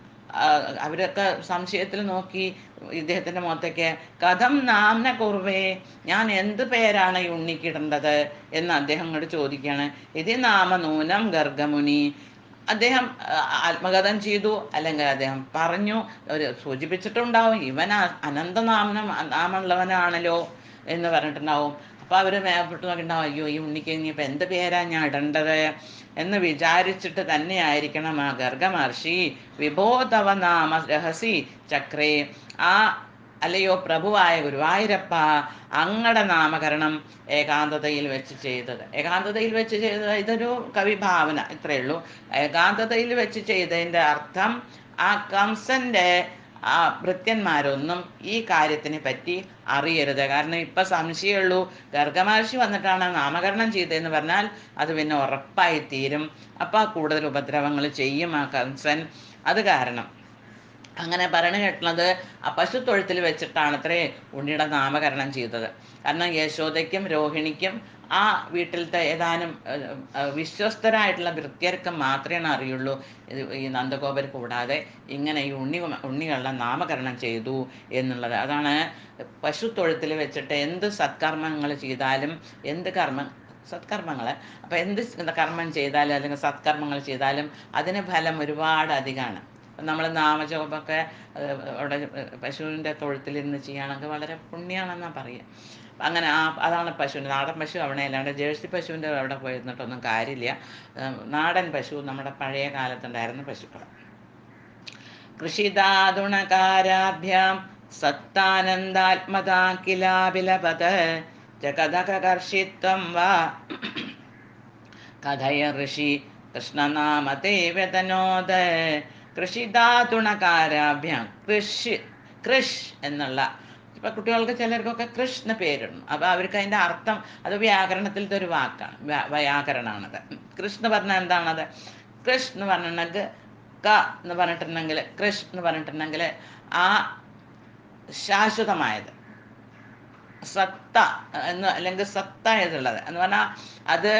അവരൊക്കെ സംശയത്തിൽ നോക്കി ഇദ്ദേഹത്തിൻ്റെ മുഖത്തേക്ക് കഥം നാംന കുർവേ ഞാൻ എന്ത് പേരാണ് ഈ ഉണ്ണിക്കിടേണ്ടത് എന്ന് അദ്ദേഹം അങ്ങോട്ട് ചോദിക്കുകയാണ് ഇത് നാമ നൂനം ഗർഗമുനി അദ്ദേഹം ആ, ആത്മകഥം ചെയ്തു അല്ലെങ്കിൽ അദ്ദേഹം പറഞ്ഞു ഒരു സൂചിപ്പിച്ചിട്ടുണ്ടാവും ഇവൻ അ- അനന്തനാമനം നാമുള്ളവനാണല്ലോ എന്ന് പറഞ്ഞിട്ടുണ്ടാവും അപ്പോൾ അവർ മേപ്പെട്ട് നോക്കിണ്ടാവും അയ്യോ ഈ ഉണ്ണിക്ക് ഇനിയിപ്പോൾ എന്ത് പേരാ ഞാൻ ഇടേണ്ടത് എന്ന് വിചാരിച്ചിട്ട് തന്നെയായിരിക്കണം ആ ഗർഗമഹർഷി വിബോധവ നാമ രഹസി ചക്രേ ആ അല്ലയോ പ്രഭുവായ ഗുരുവായൂരപ്പ അങ്ങടെ നാമകരണം ഏകാന്തതയിൽ വെച്ച് ചെയ്തത് ഏകാന്തതയിൽ വെച്ച് ചെയ്തത് ഇതൊരു കവിഭാവന ഇത്രയേ ഉള്ളൂ ഏകാന്തതയിൽ വെച്ച് ചെയ്തതിൻ്റെ അർത്ഥം ആ കംസന്റെ ആ ഭൃത്യന്മാരൊന്നും ഈ കാര്യത്തിനെ പറ്റി അറിയരുത് കാരണം ഇപ്പൊ സംശയമുള്ളൂ ഗർഗമഹർഷി വന്നിട്ടാണ് നാമകരണം ചെയ്തതെന്ന് പറഞ്ഞാൽ അത് പിന്നെ ഉറപ്പായി തീരും അപ്പൊ കൂടുതൽ ഉപദ്രവങ്ങൾ ചെയ്യും ആ കംസൻ അത് കാരണം അങ്ങനെ പറയണ കേട്ടുള്ളത് ആ പശുത്തൊഴുത്തിൽ വെച്ചിട്ടാണ് അത്രേ ഉണ്ണിയുടെ നാമകരണം ചെയ്തത് കാരണം യശോദയ്ക്കും രോഹിണിക്കും ആ വീട്ടിലത്തെ ഏതാനും ഏഹ്, ഏഹ്, വിശ്വസ്തരായിട്ടുള്ള ഭൃത്യർക്ക് മാത്രമേ അറിയുള്ളൂ ഇത് ഈ നന്ദഗോപർ കൂടാതെ ഇങ്ങനെ ഈ ഉണ്ണി ഉണ്ണികളുടെ നാമകരണം ചെയ്തു എന്നുള്ളത് അതാണ് പശുത്തൊഴുത്തിൽ വെച്ചിട്ട് എന്ത് സത്കർമ്മങ്ങൾ ചെയ്താലും എന്ത് കർമ്മ സത്കർമ്മങ്ങൾ അപ്പോൾ എന്ത് കർമ്മം ചെയ്താലും അല്ലെങ്കിൽ സത്കർമ്മങ്ങൾ ചെയ്താലും അതിന് ഫലം ഒരുപാട് അധികമാണ് നമ്മൾ നാമജപമൊക്കെ ഏഹ്, അവിടെ പശുവിൻ്റെ തൊഴുത്തിലിരുന്ന് ചെയ്യുകയാണെങ്കിൽ വളരെ പുണ്യമാണെന്നാണ് പറയുക അങ്ങനെ ആ അതാണ് പശുവിൻ്റെ നാടൻ പശു അവിടെ അല്ലാണ്ട് ജേഴ്സി പശുവിൻ്റെ അവിടെ പോയിരുന്നിട്ടൊന്നും കാര്യമില്ല ഏഹ്, നാടൻ പശു നമ്മുടെ പഴയ കാലത്തുണ്ടായിരുന്ന പശുക്കൾ കൃഷിതാതുണകാരാഭ്യാം സത്താനന്ദാത്മതാ കിലാപിലപത ജഗതകർഷിത്വം വാ കഥയ ഋഷി കൃഷ്ണനാമത്തെ വ്യതനോദ കൃഷിതാതുണകാരാഭ്യാം കൃഷി കൃഷ് എന്നുള്ള ഇപ്പം കുട്ടികൾക്ക് ചിലർക്കൊക്കെ കൃഷ് എന്ന പേരുണ്ട് അപ്പോൾ അവർക്ക് അതിൻ്റെ അർത്ഥം അത് വ്യാകരണത്തിലത്തെ ഒരു വാക്കാണ് വ്യാ- വ്യാകരണമാണത് കൃഷ് എന്ന് പറഞ്ഞാൽ എന്താണത് കൃഷ് എന്ന് പറഞ്ഞിട്ടുണ്ടെങ്കിൽ ക എന്ന് പറഞ്ഞിട്ടുണ്ടെങ്കിൽ കൃഷ് എന്ന് പറഞ്ഞിട്ടുണ്ടെങ്കിൽ ആ ശാശ്വതമായത് സത്ത എന്ന് അല്ലെങ്കിൽ സത്ത എന്നുള്ളത് എന്ന് പറഞ്ഞാൽ അത്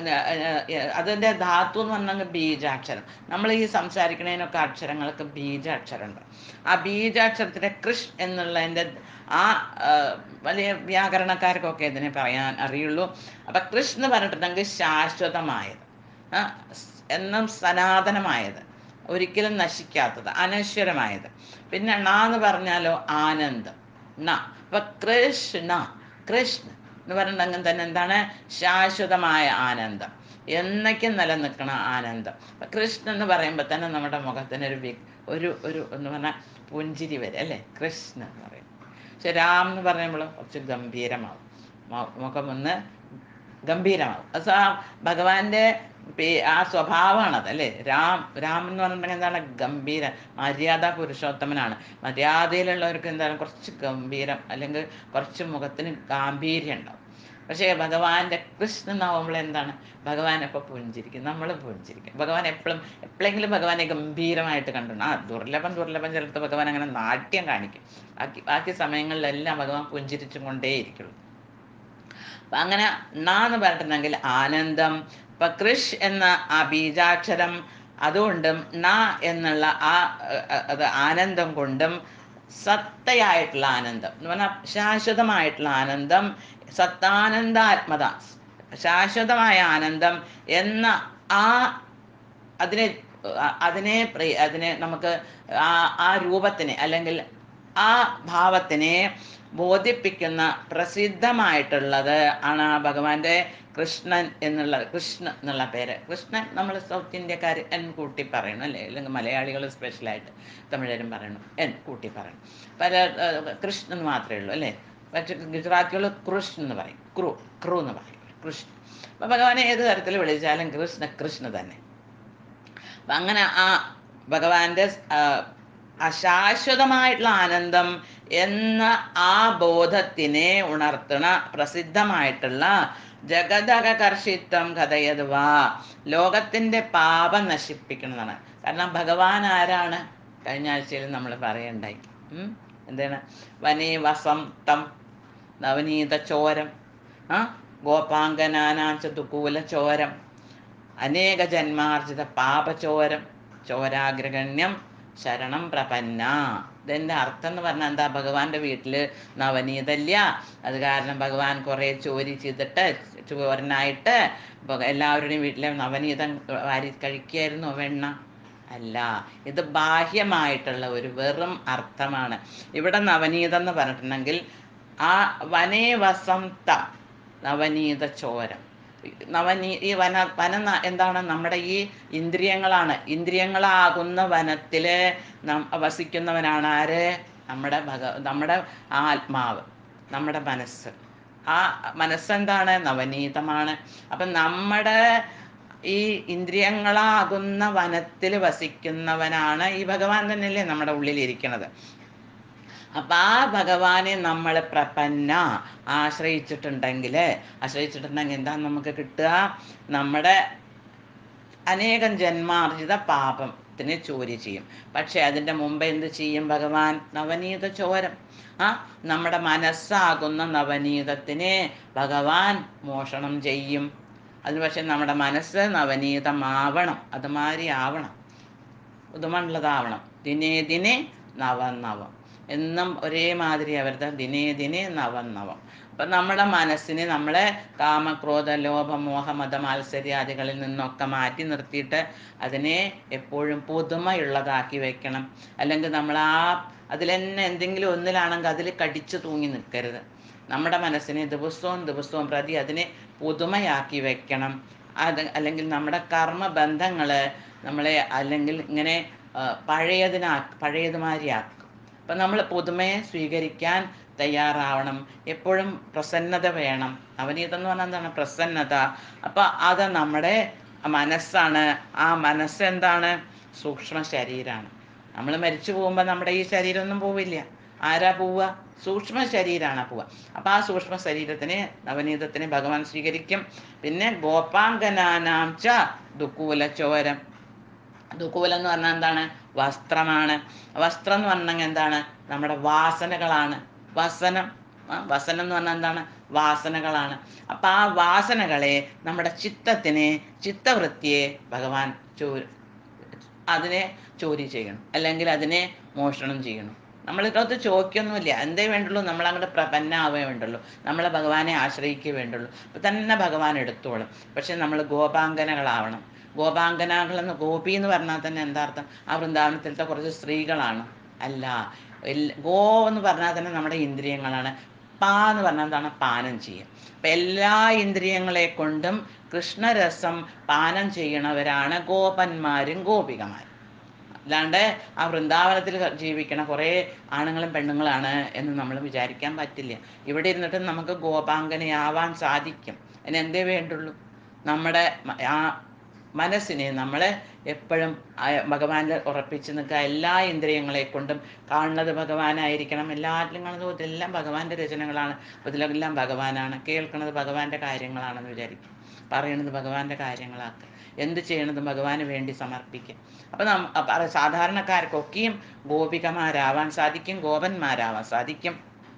അതിൻ്റെ ധാതു എന്ന് പറഞ്ഞാൽ ബീജാക്ഷരം നമ്മൾ ഈ സംസാരിക്കുന്നതിനൊക്കെ അക്ഷരങ്ങൾക്ക് ബീജാക്ഷരമുണ്ട് ആ ബീജാക്ഷരത്തിൻ്റെ കൃഷ് എന്നുള്ളതിൻ്റെ ആ ആ, വലിയ വ്യാകരണക്കാർക്കൊക്കെ ഇതിനെ പറയാൻ അറിയുള്ളൂ അപ്പം കൃഷ് എന്ന് പറഞ്ഞിട്ടുണ്ടെങ്കിൽ ശാശ്വതമായത് ആ, സ് എന്നും സനാതനമായത് ഒരിക്കലും നശിക്കാത്തത് അനശ്വരമായത് പിന്നെ ണ എന്ന് പറഞ്ഞാലോ ആനന്ദം ണ അപ്പൊ കൃഷ്ണ കൃഷ്ണ എന്ന് പറഞ്ഞിട്ടുണ്ടെങ്കിൽ തന്നെ എന്താണ് ശാശ്വതമായ ആനന്ദം എന്നേക്കും നിലനിൽക്കണ ആനന്ദം അപ്പൊ കൃഷ്ണ എന്ന് പറയുമ്പോൾ തന്നെ നമ്മുടെ മുഖത്തിന് ഒരു വി- ഒരു ഒരു എന്ന് പറഞ്ഞാൽ പുഞ്ചിരി വരും അല്ലേ കൃഷ്ണ എന്ന് പറയും പക്ഷെ രാം എന്ന് പറയുമ്പോൾ കുറച്ച് ഗംഭീരമാവും മു- മുഖം ഒന്ന് ഗംഭീരമാവും അത് ആ ഭഗവാന്റെ പേ- ആ സ്വഭാവമാണത് അല്ലേ രാം രാം എന്ന് പറഞ്ഞിട്ടുണ്ടെങ്കിൽ എന്താണ് ഗംഭീര മര്യാദ പുരുഷോത്തമനാണ് മര്യാദയിലുള്ളവർക്ക് എന്താണ് കുറച്ച് ഗംഭീരം അല്ലെങ്കിൽ കുറച്ച് മുഖത്തിന് ഗാംഭീര്യം ഉണ്ടാവും പക്ഷേ ഭഗവാന്റെ കൃഷ്ണനാവുമ്പോൾ എന്താണ് ഭഗവാൻ എപ്പോൾ പുഞ്ചിരിക്കും നമ്മൾ പുഞ്ചിരിക്കും ഭഗവാൻ എപ്പോഴും എപ്പോഴെങ്കിലും ഭഗവാനെ ഗംഭീരമായിട്ട് കണ്ടു ആ ദുർലഭം ദുർലഭം ചിലത്ത് ഭഗവാൻ അങ്ങനെ നാട്യം കാണിക്കും ബാക്കി ബാക്കി സമയങ്ങളിലെല്ലാം ഭഗവാൻ പുഞ്ചിരിച്ചും കൊണ്ടേയിരിക്കുള്ളൂ അപ്പൊ അങ്ങനെ ണ എന്ന് പറഞ്ഞിട്ടുണ്ടെങ്കിൽ ആനന്ദം ഇപ്പൊ കൃഷ് എന്ന ആ ബീജാക്ഷരം അതുകൊണ്ടും ണ എന്നുള്ള ആ അഹ്, അഹ്, അത് ആനന്ദം കൊണ്ടും സത്തയായിട്ടുള്ള ആനന്ദം എന്ന് പറഞ്ഞാൽ ശാശ്വതമായിട്ടുള്ള ആനന്ദം സത്താനന്ദാത്മത ശാശ്വതമായ ആനന്ദം എന്ന ആ അതിനെ അ- അതിനെ പ്രി- അതിനെ നമുക്ക് ആ ആ രൂപത്തിനെ അല്ലെങ്കിൽ ആ ഭാവത്തിനെ ബോധിപ്പിക്കുന്ന പ്രസിദ്ധമായിട്ടുള്ളത് ആണ് ആ ഭഗവാന്റെ കൃഷ്ണൻ എന്നുള്ള കൃഷ്ണ എന്നുള്ള പേര് കൃഷ്ണൻ നമ്മൾ സൗത്ത് ഇന്ത്യക്കാർ എൻ കൂട്ടി പറയണം അല്ലേ അല്ലെങ്കിൽ മലയാളികൾ സ്പെഷ്യലായിട്ട് തമിഴരും പറയണം എൻ കൂട്ടി പറയണം പല ഏഹ്, കൃഷ്ണൻ എന്ന് മാത്രമേ ഉള്ളൂ അല്ലേ പക്ഷെ ഗുജറാത്തികൾ കൃഷ്ണ എന്ന് പറയും ക്രു ക്രു എന്ന് പറയും കൃഷ്ണ അപ്പൊ ഭഗവാനെ ഏത് തരത്തിൽ വിളിച്ചാലും കൃഷ്ണ കൃഷ്ണ തന്നെ അപ്പൊ അങ്ങനെ ആ ഭഗവാന്റെ ആ, അശാശ്വതമായിട്ടുള്ള ആനന്ദം എന്ന ആ ബോധത്തിനെ ഉണർത്തണ പ്രസിദ്ധമായിട്ടുള്ള ജഗതകർഷിത്വം കഥയതുവാ ലോകത്തിന്റെ പാപം നശിപ്പിക്കുന്നതാണ് കാരണം ഭഗവാൻ ആരാണ് കഴിഞ്ഞ ആഴ്ചയിൽ നമ്മൾ പറയണ്ടായി ഉം? എന്താണ് വനേ വസന്തം നവനീത ചോരം ആ ഗോപാങ്കനാനാം ചതുകൂല ചോരം അനേക ജന്മാർജിത പാപചോരം ചോരാഗ്രഗണ്യം ശരണം പ്രപന്ന ഇതിൻ്റെ അർത്ഥം എന്ന് പറഞ്ഞാൽ എന്താ ഭഗവാന്റെ വീട്ടിൽ നവനീതല്ല അത് കാരണം ഭഗവാൻ കുറേ ചോരി ചെയ്തിട്ട് ചോരനായിട്ട് ഭഗ- എല്ലാവരുടെയും വീട്ടിലെ നവനീതം വാരി കഴിക്കായിരുന്നു വെണ്ണ അല്ല ഇത് ബാഹ്യമായിട്ടുള്ള ഒരു വെറും അർത്ഥമാണ് ഇവിടെ നവനീതം എന്ന് പറഞ്ഞിട്ടുണ്ടെങ്കിൽ ആ വനേ വസന്ത നവനീത ചോരം നവനീ ഈ വന വന ന- എന്താണ് നമ്മുടെ ഈ ഇന്ദ്രിയങ്ങളാണ് ഇന്ദ്രിയങ്ങളാകുന്ന വനത്തില് നം വസിക്കുന്നവനാണ് ആര് നമ്മുടെ ഭഗ നമ്മുടെ ആത്മാവ് നമ്മുടെ മനസ്സ് ആ മനസ്സെന്താണ് നവനീതമാണ് അപ്പം നമ്മുടെ ഈ ഇന്ദ്രിയങ്ങളാകുന്ന വനത്തിൽ വസിക്കുന്നവനാണ് ഈ ഭഗവാൻ തന്നെയല്ലേ നമ്മുടെ ഉള്ളിലിരിക്കുന്നത് അപ്പൊ ആ ഭഗവാനെ നമ്മൾ പ്രപന്ന ആശ്രയിച്ചിട്ടുണ്ടെങ്കിൽ ആശ്രയിച്ചിട്ടുണ്ടെങ്കിൽ എന്താ നമുക്ക് കിട്ടുക നമ്മുടെ അനേകം ജന്മാർജിത പാപത്തിന് ചോരി ചെയ്യും പക്ഷെ അതിൻ്റെ മുമ്പ് എന്ത് ചെയ്യും ഭഗവാൻ നവനീത ചോരം ആ നമ്മുടെ മനസ്സാകുന്ന നവനീതത്തിനെ ഭഗവാൻ മോഷണം ചെയ്യും അതിന് പക്ഷെ നമ്മുടെ മനസ്സ് നവനീതമാവണം അതുമാതിരി ആവണം പുതുമയുള്ളതാവണം ദിനേ ദിനെ നവം നവം എന്നും ഒരേ മാതിരി അവരുടെ ദിനേ ദിനെ നവം നവം അപ്പം നമ്മുടെ മനസ്സിനെ നമ്മളെ കാമക്രോധ ലോഭ മോഹ മത മാത്സര്യാദികളിൽ നിന്നൊക്കെ മാറ്റി നിർത്തിയിട്ട് അതിനെ എപ്പോഴും പുതുമയുള്ളതാക്കി വെക്കണം അല്ലെങ്കിൽ നമ്മൾ ആ അതിൽ തന്നെ എന്തെങ്കിലും ഒന്നിലാണെങ്കിൽ അതിൽ കടിച്ചു തൂങ്ങി നിൽക്കരുത് നമ്മുടെ മനസ്സിനെ ദിവസവും ദിവസവും പ്രതി അതിനെ പുതുമയാക്കി വെക്കണം അത് അല്ലെങ്കിൽ നമ്മുടെ കർമ്മബന്ധങ്ങൾ നമ്മളെ അല്ലെങ്കിൽ ഇങ്ങനെ ആ, പഴയതിനാ പഴയതുമാതിരിയാക്കും അപ്പം നമ്മൾ പുതുമയെ സ്വീകരിക്കാൻ തയ്യാറാവണം എപ്പോഴും പ്രസന്നത വേണം നവനീതം എന്ന് പറഞ്ഞാൽ എന്താണ് പ്രസന്നത അപ്പം അത് നമ്മുടെ മനസ്സാണ് ആ മനസ്സ് എന്താണ് സൂക്ഷ്മ ശരീരമാണ് നമ്മൾ മരിച്ചു പോകുമ്പോൾ നമ്മുടെ ഈ ശരീരമൊന്നും പോവില്ല ആരാ പോവുക സൂക്ഷ്മ ശരീരമാണ് പോവുക അപ്പം ആ സൂക്ഷ്മ ശരീരത്തിനെ നവനീതത്തിനെ ഭഗവാൻ സ്വീകരിക്കും പിന്നെ ഗോപാങ്കനാനാം ച ദുക്കൂല ചോരം ദുക്കൂലം എന്ന് പറഞ്ഞാൽ എന്താണ് വസ്ത്രമാണ് വസ്ത്രം എന്ന് പറഞ്ഞാൽ എന്താണ് നമ്മുടെ വാസനകളാണ് വസനം ആ, വസനം എന്ന് പറഞ്ഞാൽ എന്താണ് വാസനകളാണ് അപ്പം ആ വാസനകളെ നമ്മുടെ ചിത്തത്തിനെ ചിത്തവൃത്തിയെ ഭഗവാൻ ചോ അതിനെ ചോരി ചെയ്യണം അല്ലെങ്കിൽ അതിനെ മോഷണം ചെയ്യണം നമ്മളിതൊക്കെ ചോദിക്കൊന്നുമില്ല എന്തേ വേണ്ടുള്ളൂ നമ്മൾ അങ്ങോട്ട് പ്രപന്നാവേ വേണ്ടുള്ളൂ നമ്മൾ ഭഗവാനെ ആശ്രയിക്കേ വേണ്ടുള്ളൂ അപ്പം തന്നെ ഭഗവാൻ എടുത്തോളും പക്ഷെ നമ്മൾ ഗോപാങ്കനകളാവണം ഗോപാങ്കനകൾ എന്ന് ഗോപി എന്ന് പറഞ്ഞാൽ തന്നെ എന്താ അർത്ഥം ആ വൃന്ദാവനത്തിലത്തെ കുറച്ച് സ്ത്രീകളാണ് അല്ല എല്ല- ഗോ എന്ന് പറഞ്ഞാൽ തന്നെ നമ്മുടെ ഇന്ദ്രിയങ്ങളാണ് പാ എന്ന് പറഞ്ഞാൽ എന്താണ് പാനം ചെയ്യുക അപ്പം എല്ലാ ഇന്ദ്രിയങ്ങളെ കൊണ്ടും കൃഷ്ണരസം പാനം ചെയ്യണവരാണ് ഗോപന്മാരും ഗോപികമാരും അല്ലാണ്ട് ആ വൃന്ദാവനത്തിൽ ജീവിക്കണ കുറേ ആണുങ്ങളും പെണ്ണുങ്ങളാണ് എന്ന് നമ്മൾ വിചാരിക്കാൻ പറ്റില്ല ഇവിടെ ഇരുന്നിട്ട് നമുക്ക് ഗോപാങ്കനയാവാൻ സാധിക്കും അതിന് എന്തേ വേണ്ടുള്ളൂ നമ്മുടെ മ- ആ മനസ്സിനെ നമ്മൾ എപ്പോഴും ഭഗവാനിൽ ഉറപ്പിച്ച് നിൽക്കുക എല്ലാ ഇന്ദ്രിയങ്ങളെ കൊണ്ടും കാണുന്നത് ഭഗവാനായിരിക്കണം എല്ലാറ്റിലും കാണുന്നത് ഇതെല്ലാം ഭഗവാന്റെ രചനകളാണ് അപ്പോൾ ഇതിലെല്ലാം ഭഗവാനാണ് കേൾക്കുന്നത് ഭഗവാന്റെ കാര്യങ്ങളാണെന്ന് വിചാരിക്കും പറയണത് ഭഗവാന്റെ കാര്യങ്ങളാക്കുക എന്ത് ചെയ്യണതും ഭഗവാന് വേണ്ടി സമർപ്പിക്കുക അപ്പം നം അപ്പ അത് സാധാരണക്കാർക്കൊക്കെയും ഗോപികമാരാവാൻ സാധിക്കും ഗോപന്മാരാവാൻ സാധിക്കും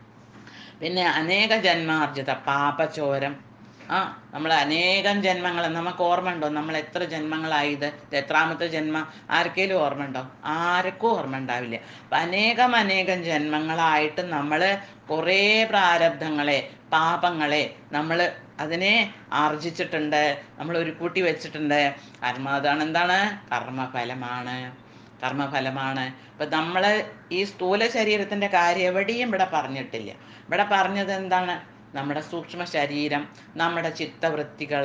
പിന്നെ അനേക ജന്മാർജിത പാപചോരം ആ നമ്മൾ അനേകം ജന്മങ്ങൾ നമുക്ക് ഓർമ്മ ഉണ്ടോ നമ്മൾ എത്ര ജന്മങ്ങളായത് ഇത് എത്രാമത്തെ ജന്മം ആർക്കേലും ഓർമ്മ ഉണ്ടോ ആർക്കും ഓർമ്മ ഉണ്ടാവില്ല അപ്പം അനേകം അനേകം ജന്മങ്ങളായിട്ട് നമ്മൾ കുറേ പ്രാരബ്ധങ്ങളെ പാപങ്ങളെ നമ്മൾ അതിനെ ആർജിച്ചിട്ടുണ്ട് നമ്മൾ ഒരു കൂട്ടി വെച്ചിട്ടുണ്ട് കർമ്മ അതാണ് എന്താണ് കർമ്മഫലമാണ് കർമ്മഫലമാണ് ഇപ്പം നമ്മൾ ഈ സ്ഥൂല ശരീരത്തിൻ്റെ കാര്യം എവിടെയും ഇവിടെ പറഞ്ഞിട്ടില്ല ഇവിടെ പറഞ്ഞത് എന്താണ് നമ്മുടെ സൂക്ഷ്മ ശരീരം നമ്മുടെ ചിത്തവൃത്തികൾ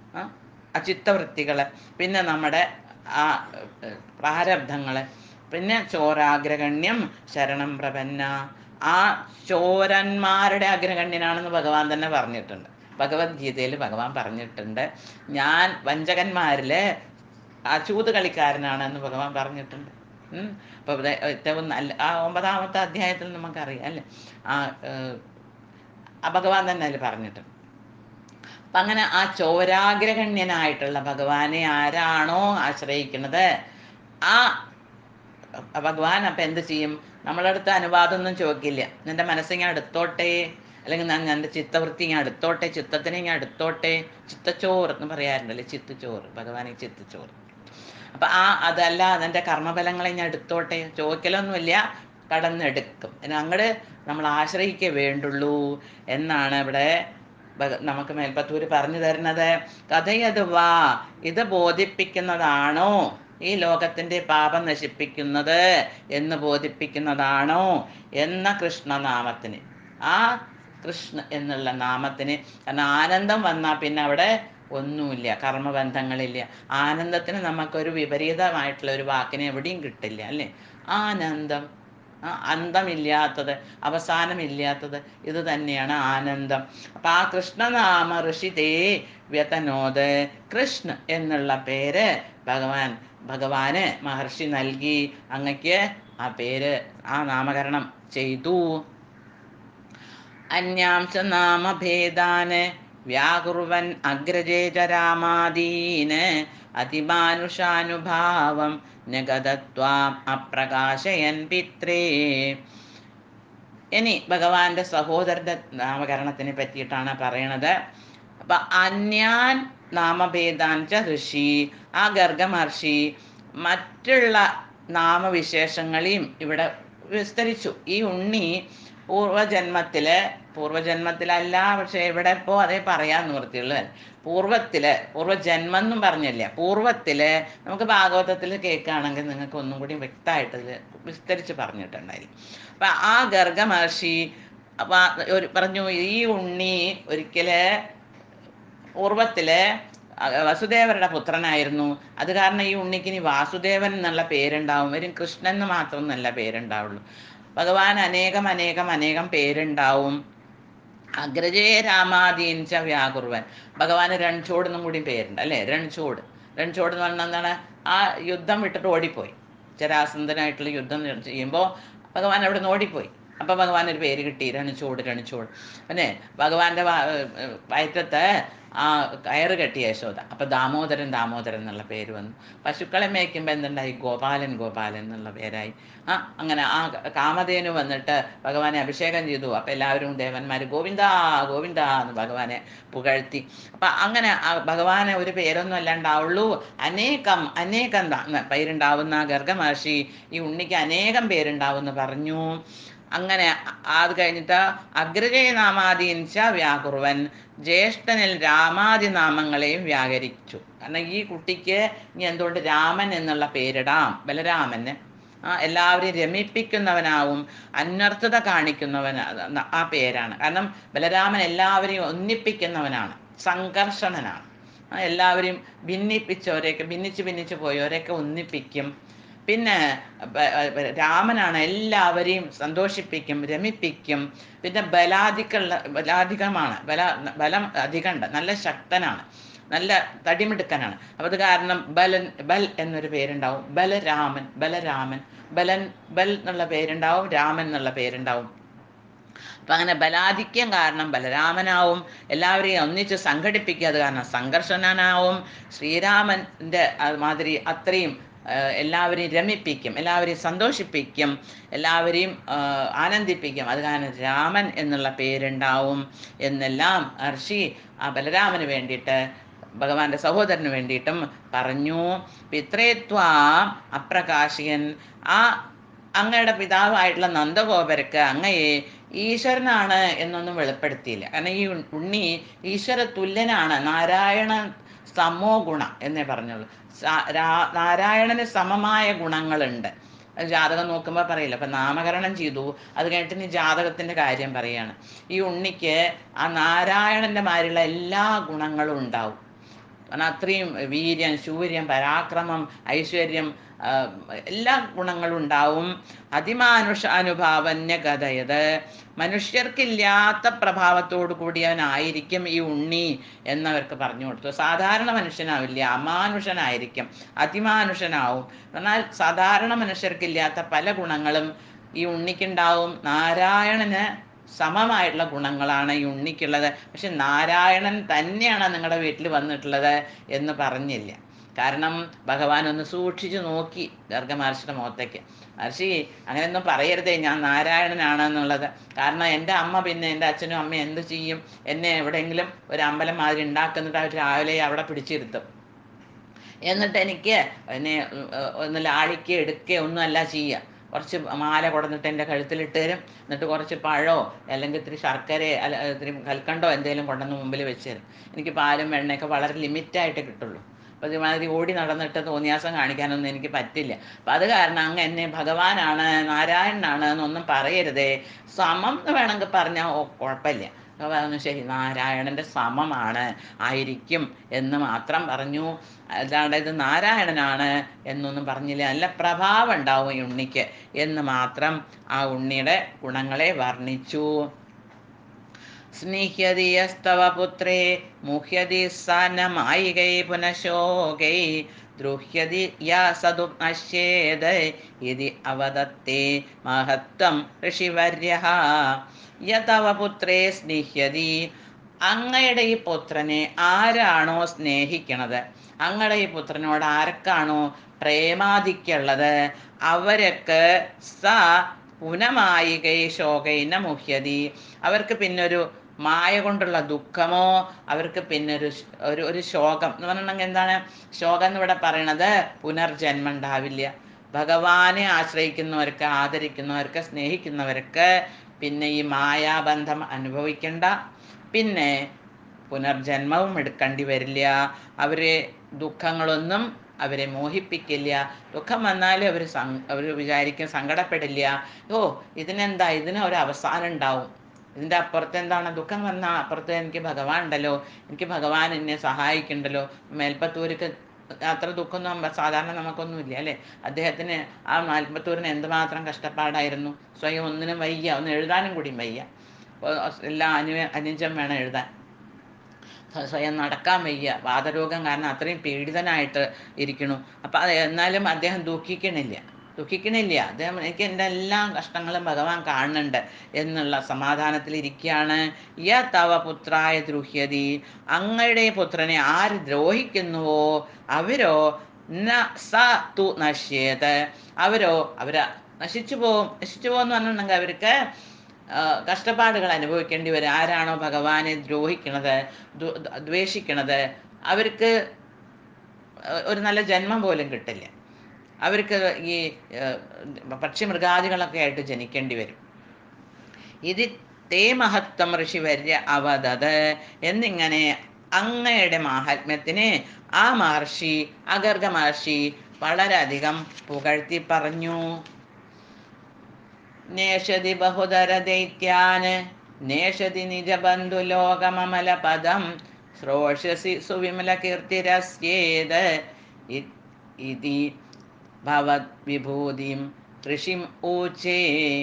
ആ ചിത്തവൃത്തികൾ പിന്നെ നമ്മുടെ ആ പ്രാരബ്ധങ്ങൾ പിന്നെ ചോരാഗ്രഗണ്യം ശരണം പ്രപന്ന ആ ചോരന്മാരുടെ അഗ്രഗണ്യനാണെന്ന് ഭഗവാൻ തന്നെ പറഞ്ഞിട്ടുണ്ട് ഭഗവത്ഗീതയിൽ ഭഗവാൻ പറഞ്ഞിട്ടുണ്ട് ഞാൻ വഞ്ചകന്മാരിലെ ആ ചൂത് കളിക്കാരനാണെന്ന് ഭഗവാൻ പറഞ്ഞിട്ടുണ്ട് ഉം. അപ്പൊ ഇവിടെ ഏറ്റവും നല്ല ആ ഒമ്പതാമത്തെ അധ്യായത്തിൽ നമുക്കറിയാം അല്ലേ ആ ഏഹ്, ആ ഭഗവാൻ തന്നെ അതിൽ പറഞ്ഞിട്ടുണ്ട് അപ്പം അങ്ങനെ ആ ചോരാഗ്രഗണ്യനായിട്ടുള്ള ഭഗവാനെ ആരാണോ ആശ്രയിക്കുന്നത് ആ ഭഗവാൻ അപ്പം എന്ത് ചെയ്യും നമ്മളടുത്ത് അനുവാദമൊന്നും ചോദിക്കില്ല നിന്റെ മനസ്സിങ്ങനെ എടുത്തോട്ടെ അല്ലെങ്കിൽ ഞാൻ എൻ്റെ ചിത്തവൃത്തി ഇങ്ങനെ എടുത്തോട്ടെ ചിത്തത്തിനെ ഇങ്ങനെ എടുത്തോട്ടെ ചിത്തച്ചോറ് എന്ന് പറയാറുണ്ടല്ലേ ചിത്തച്ചോറ് ഭഗവാനെ ചിത്തച്ചോറ് അപ്പം ആ അതല്ല അതിൻ്റെ കർമ്മഫലങ്ങളെ ഞാൻ എടുത്തോട്ടെ ചോദിക്കലൊന്നുമില്ല കടന്നെടുക്കും അങ്ങോട്ട് നമ്മൾ ആശ്രയിക്കേ വേണ്ടുള്ളൂ എന്നാണ് ഇവിടെ ഭഗ- നമുക്ക് മേൽപ്പത്തൂര് പറഞ്ഞു തരുന്നത് കഥയത് വാ ഇത് ബോധിപ്പിക്കുന്നതാണോ ഈ ലോകത്തിന്റെ പാപം നശിപ്പിക്കുന്നത് എന്ന് ബോധിപ്പിക്കുന്നതാണോ എന്ന കൃഷ്ണനാമത്തിന് ആ കൃഷ്ണ എന്നുള്ള നാമത്തിന് കാരണം ആനന്ദം വന്നാൽ പിന്നെ അവിടെ ഒന്നുമില്ല കർമ്മബന്ധങ്ങളില്ല ആനന്ദത്തിന് നമുക്കൊരു വിപരീതമായിട്ടുള്ള ഒരു വാക്കിനെ എവിടെയും കിട്ടില്ല അല്ലേ ആനന്ദം ആ അന്തമില്ലാത്തത് അവസാനമില്ലാത്തത് ഇത് തന്നെയാണ് ആനന്ദം അപ്പം ആ കൃഷ്ണനാമ ഋഷിതേ വ്യതനോദ് കൃഷ്ണ എന്നുള്ള പേര് ഭഗവാൻ ഭഗവാന് മഹർഷി നൽകി അങ്ങക്ക് ആ പേര് ആ നാമകരണം ചെയ്തു അന്യാംശ നാമഭേദാന് വ്യാകുർവൻ അഗ്രജേജ രാമാദീന് അതിമാനുഷാനുഭാവം നഗതത്വാം അപ്രകാശയൻ പിത്രേ ഇനി ഭഗവാന്റെ സഹോദരന്റെ നാമകരണത്തിനെ പറ്റിയിട്ടാണ് പറയണത് അപ്പൊ അന്യാൻ നാമഭേദാഞ്ച ഋഷി ആ ഗർഗ മഹർഷി മറ്റുള്ള നാമവിശേഷങ്ങളെയും ഇവിടെ വിസ്തരിച്ചു ഈ ഉണ്ണി പൂർവജന്മത്തില് പൂർവജന്മത്തിലല്ല പക്ഷെ ഇവിടെ ഇപ്പോൾ അതേ പറയാൻ നിവൃത്തിയുള്ളൂ പൂർവത്തില് പൂർവജന്മം എന്നും പറഞ്ഞില്ല പൂർവത്തില് നമുക്ക് ഭാഗവതത്തിൽ കേൾക്കുകയാണെങ്കിൽ നിങ്ങൾക്ക് ഒന്നും കൂടി വ്യക്തമായിട്ട് ഇത് വിസ്തരിച്ച് പറഞ്ഞിട്ടുണ്ടായിരിക്കും അപ്പൊ ആ ഗർഗ മഹർഷി അപ്പൊ ആ ഒരു പറഞ്ഞു ഈ ഉണ്ണി ഒരിക്കല് പൂർവത്തില് അഹ് വസുദേവരുടെ പുത്രനായിരുന്നു അത് കാരണം ഈ ഉണ്ണിക്ക് ഇനി വാസുദേവൻ എന്നുള്ള പേരുണ്ടാവും വരും കൃഷ്ണൻ എന്ന് മാത്രമൊന്നല്ല പേരുണ്ടാവുള്ളൂ ഭഗവാൻ അനേകം അനേകം അനേകം പേരുണ്ടാവും അഗ്രജേ രാമാദീൻച വ്യാകുർവൻ ഭഗവാന് രൺചോട് എന്നും കൂടി പേരുണ്ട് അല്ലേ രൺചോട് രൺചോട് എന്ന് പറഞ്ഞാൽ എന്താണ് ആ യുദ്ധം വിട്ടിട്ട് ഓടിപ്പോയി ജരാസന്ധനായിട്ടുള്ള യുദ്ധം ചെയ്യുമ്പോൾ ഭഗവാൻ അവിടെ നിന്ന് ഓടിപ്പോയി അപ്പം ഭഗവാൻ ഒരു പേര് കിട്ടി രണിച്ചോട് രണിച്ചോട് പിന്നെ ഭഗവാന്റെ വാ- ഏർ വയറ്റത്ത് ആ കയറ് കെട്ടിയ യശോദ അപ്പം ദാമോദരൻ ദാമോദരൻ എന്നുള്ള പേര് വന്നു പശുക്കളെ മേയ്ക്കുമ്പോൾ എന്തുണ്ടായി ഗോപാലൻ ഗോപാലൻ എന്നുള്ള പേരായി ആ അങ്ങനെ ആ കാമധേനു വന്നിട്ട് ഭഗവാനെ അഭിഷേകം ചെയ്തു അപ്പം എല്ലാവരും ദേവന്മാർ ഗോവിന്ദ ഗോവിന്ദ എന്ന് ഭഗവാനെ പുകഴ്ത്തി അപ്പം അങ്ങനെ ആ ഭഗവാനെ ഒരു പേരൊന്നും അല്ലാണ്ടാവുള്ളൂ അനേകം അനേകം ത- പേരുണ്ടാവുന്ന ഗർഗമഹർഷി ഈ ഉണ്ണിക്ക് അനേകം പേരുണ്ടാവുമെന്ന് പറഞ്ഞു അങ്ങനെ അ- അത് കഴിഞ്ഞിട്ട് അഗ്രജയ നാമാദീൻച വ്യാകുറുവൻ ജ്യേഷ്ഠനിൽ രാമാദി നാമങ്ങളെയും വ്യാകരിച്ചു കാരണം ഈ കുട്ടിക്ക് ഇനി എന്തുകൊണ്ട് രാമൻ എന്നുള്ള പേരിടാം ബലരാമന് ആ എല്ലാവരെയും രമിപ്പിക്കുന്നവനാവും അന്വർത്ഥത കാണിക്കുന്നവൻ ആ പേരാണ് കാരണം ബലരാമൻ എല്ലാവരെയും ഒന്നിപ്പിക്കുന്നവനാണ് സംഘർഷണനാണ് ആ, എല്ലാവരെയും ഭിന്നിപ്പിച്ചവരെയൊക്കെ ഭിന്നിച്ച് ഭിന്നിച്ച് പോയവരെയൊക്കെ ഒന്നിപ്പിക്കും പിന്നെ ബ- ബ- രാമനാണ് എല്ലാവരെയും സന്തോഷിപ്പിക്കും രമിപ്പിക്കും പിന്നെ ബലാധികമുള്ള ബലാധികമാണ് ബല ബലം അധികമുണ്ട് നല്ല ശക്തനാണ് നല്ല തടിമിടുക്കനാണ് അപ്പം അത് കാരണം ബലൻ ബൽ എന്നൊരു പേരുണ്ടാവും ബലരാമൻ ബലരാമൻ ബലൻ ബൽ എന്നുള്ള പേരുണ്ടാവും രാമൻ എന്നുള്ള പേരുണ്ടാവും അപ്പം അങ്ങനെ ബലാധിക്യം കാരണം ബലരാമനാവും എല്ലാവരെയും ഒന്നിച്ച് സംഘടിപ്പിക്കുക അത് കാരണം സംഘർഷണനാവും ശ്രീരാമൻ്റെ മാതിരി അത്രയും ആ, എല്ലാവരെയും രമിപ്പിക്കും എല്ലാവരെയും സന്തോഷിപ്പിക്കും എല്ലാവരെയും ആ, ആനന്ദിപ്പിക്കും അത് കാരണം രാമൻ എന്നുള്ള പേരുണ്ടാവും എന്നെല്ലാം ഋഷി ആ ബലരാമന് വേണ്ടിയിട്ട് ഭഗവാന്റെ സഹോദരന് വേണ്ടിയിട്ടും പറഞ്ഞു പിത്രേത്വ അപ്രകാശിയൻ ആ അങ്ങയുടെ പിതാവായിട്ടുള്ള നന്ദഗോപരക്ക് അങ്ങയെ ഈശ്വരനാണ് എന്നൊന്നും വെളിപ്പെടുത്തിയില്ല കാരണം ഈ ഉൺ- ഉണ്ണി ഈശ്വര തുല്യനാണ് നാരായണ സമോ ഗുണ എന്നേ പറഞ്ഞുള്ളൂ സാ- രാ- നാരായണന് സമമായ ഗുണങ്ങളുണ്ട് അത് ജാതകം നോക്കുമ്പോൾ പറയില്ല അപ്പം നാമകരണം ചെയ്തു അത് കഴിഞ്ഞിട്ട് ഇനി ജാതകത്തിൻ്റെ കാര്യം പറയാണ് ഈ ഉണ്ണിക്ക് ആ നാരായണൻ്റെ മാതിരിയുള്ള എല്ലാ ഗുണങ്ങളും ഉണ്ടാവും കാരണം അത്രയും വീര്യം ശൂര്യം പരാക്രമം ഐശ്വര്യം ആ, എല്ലാ ഗുണങ്ങളും ഉണ്ടാവും അതിമാനുഷ അനുഭാവന്യ ഗതയത് മനുഷ്യർക്കില്ലാത്ത പ്രഭാവത്തോടു കൂടിയവനായിരിക്കും ഈ ഉണ്ണി എന്നവർക്ക് പറഞ്ഞു കൊടുത്തു സാധാരണ മനുഷ്യനാവില്ല അമാനുഷനായിരിക്കും അതിമാനുഷനാവും എന്നാൽ സാധാരണ മനുഷ്യർക്കില്ലാത്ത പല ഗുണങ്ങളും ഈ ഉണ്ണിക്കുണ്ടാവും നാരായണന് സമമായിട്ടുള്ള ഗുണങ്ങളാണ് ഈ ഉണ്ണിക്കുള്ളത് പക്ഷെ നാരായണൻ തന്നെയാണ് നിങ്ങളുടെ വീട്ടിൽ വന്നിട്ടുള്ളത് എന്ന് പറഞ്ഞില്ല കാരണം ഭഗവാൻ ഒന്ന് സൂക്ഷിച്ചു നോക്കി ഗർഗമഹർഷിയുടെ മുഖത്തേക്ക് മഹർഷി അങ്ങനെയൊന്നും പറയരുതേ ഞാൻ നാരായണനാണ് എന്നുള്ളത് കാരണം എൻ്റെ അമ്മ പിന്നെ എൻ്റെ അച്ഛനും അമ്മയും എന്ത് ചെയ്യും എന്നെ എവിടെയെങ്കിലും ഒരു അമ്പലം മാതിരി ഉണ്ടാക്കുന്നിട്ട് അവർ രാവിലെ അവിടെ പിടിച്ചിരുത്തും എന്നിട്ട് എനിക്ക് എന്നെ ഏർ, ഒന്ന് ലാളിക്കുക എടുക്കുകയോ ഒന്നും അല്ല ചെയ്യുക കുറച്ച് മാല കൊടുന്നിട്ട് എൻ്റെ കഴുത്തിലിട്ട് തരും എന്നിട്ട് കുറച്ച് പഴമോ അല്ലെങ്കിൽ ഇത്തിരി ശർക്കര അല്ല ഇത്തിരി കൽക്കണ്ടോ എന്തെങ്കിലും കൊണ്ടുവന്ന് മുമ്പിൽ വെച്ച് തരും എനിക്ക് പാലും വെണ്ണയൊക്കെ വളരെ ലിമിറ്റായിട്ട് കിട്ടുള്ളൂ അപ്പോൾ ഇതുമാതിരി ഓടി നടന്നിട്ട് തോന്നിയാസം കാണിക്കാനൊന്നും എനിക്ക് പറ്റില്ല അപ്പം അത് കാരണം അങ്ങ് എന്നെ ഭഗവാനാണ് നാരായണനാണ് എന്നൊന്നും പറയരുതേ സമം എന്ന് വേണമെങ്കിൽ പറഞ്ഞാൽ ഓ കുഴപ്പമില്ല അപ്പോൾ പറഞ്ഞു ശരി നാരായണൻ്റെ സമമാണ് ആയിരിക്കും എന്ന് മാത്രം പറഞ്ഞു അല്ലാണ്ട് ഇത് നാരായണനാണ് എന്നൊന്നും പറഞ്ഞില്ല നല്ല പ്രഭാവം ഉണ്ടാവും ഈ ഉണ്ണിക്ക് എന്ന് മാത്രം ആ ഉണ്ണിയുടെ ഗുണങ്ങളെ വർണ്ണിച്ചു സ്നേഹ്യതി യസ്തവ പുത്രേ മുഹ്യതി സനമായികൈ പുനഃശോകൈ ദ്രുഹ്യതി യാ സതു നശ്യേത് ഇതി അവദത്തെ മഹത്വം ഋഷിവര്യ യതവ പുത്രേ സ്നേഹ്യതി അങ്ങയുടെ ഈ പുത്രനെ ആരാണോ സ്നേഹിക്കണത് അങ്ങയുടെ ഈ പുത്രനോട് ആർക്കാണോ പ്രേമാധിക്യുള്ളത് അവരൊക്കെ സ പുനമായികൈ ശോകൈന മുഹ്യതി അവർക്ക് പിന്നൊരു മായ കൊണ്ടുള്ള ദുഃഖമോ അവർക്ക് പിന്നെ ഒരു ശ്- ഒരു ഒരു ശോകം എന്ന് പറഞ്ഞിട്ടുണ്ടെങ്കിൽ എന്താണ് ശോകം എന്ന് ഇവിടെ പറയണത് പുനർജന്മം ഉണ്ടാവില്ല ഭഗവാനെ ആശ്രയിക്കുന്നവർക്ക് ആദരിക്കുന്നവർക്ക് സ്നേഹിക്കുന്നവർക്ക് പിന്നെ ഈ മായാബന്ധം അനുഭവിക്കണ്ട പിന്നെ പുനർജന്മവും എടുക്കേണ്ടി വരില്ല അവരെ ദുഃഖങ്ങളൊന്നും അവരെ മോഹിപ്പിക്കില്ല ദുഃഖം വന്നാൽ അവർ അവർ വിചാരിക്കും സങ്കടപ്പെടില്ല ഓ ഇതിനെന്താ ഇതിന് ഒരു അവസാനം ഉണ്ടാവും ഇതിൻ്റെ അപ്പുറത്ത് എന്താണ് ദുഃഖം വന്നാൽ അപ്പുറത്ത് എനിക്ക് ഭഗവാൻ ഉണ്ടല്ലോ എനിക്ക് ഭഗവാൻ എന്നെ സഹായിക്കുന്നുണ്ടല്ലോ മേൽപ്പത്തൂർക്ക് അത്ര ദുഃഖമൊന്നും നമ്മ- സാധാരണ നമുക്കൊന്നുമില്ല അല്ലേ അദ്ദേഹത്തിന് ആ മേൽപ്പത്തൂരിന് എന്തുമാത്രം കഷ്ടപ്പാടായിരുന്നു സ്വയം ഒന്നിനും വയ്യ ഒന്ന് എഴുതാനും കൂടി വയ്യ അപ്പോൾ എല്ലാം അനു അനുജം വേണം എഴുതാൻ സ്വയം നടക്കാൻ വയ്യ വാതരോഗം കാരണം അത്രയും പീഡിതനായിട്ട് ഇരിക്കണു അപ്പം അത് എന്നാലും അദ്ദേഹം ദുഃഖിക്കണില്ല ദുഃഖിക്കണില്ല അദ്ദേഹം എനിക്ക് എൻ്റെ എല്ലാ കഷ്ടങ്ങളും ഭഗവാൻ കാണുന്നുണ്ട് എന്നുള്ള സമാധാനത്തിലിരിക്കുകയാണ് യ തവ പുത്രായ ദ്രുഹ്യതി അങ്ങയുടെ പുത്രനെ ആര് ദ്രോഹിക്കുന്നുവോ അവരോ ന സ തു നശ്യേത് അവരോ അവര് നശിച്ചു പോവും നശിച്ചു പോകുമെന്ന് പറഞ്ഞിട്ടുണ്ടെങ്കിൽ അവർക്ക് ആ, കഷ്ടപ്പാടുകൾ അനുഭവിക്കേണ്ടി വരും ആരാണോ ഭഗവാനെ ദ്രോഹിക്കണത് ദ്വ- ദ്വേഷിക്കണത് അവർക്ക് ഏഹ് ഒരു നല്ല ജന്മം പോലും കിട്ടില്ല അവർക്ക് ഈ ഏഹ്, പക്ഷിമൃഗാദികളൊക്കെ ആയിട്ട് ജനിക്കേണ്ടി വരും ഇത് തേ മഹത്വം ഋഷിവര്യ അവതത് എന്നിങ്ങനെ അങ്ങയുടെ മാഹാത്മ്യത്തിന് ആ മഹർഷി അഗർഗ മഹർഷി വളരെയധികം പുകഴ്ത്തി പറഞ്ഞു നേഷതി ബഹുധര ദൈത്യാന് നേഷതി നിജബന്ധുലോകമമല പദം ശ്രോഷസി സുവിമല കീർത്തിരസ്യേത് ഇ- ഇതി ഭവത് വിഭൂതിം ഋഷിം ഊച്ചേ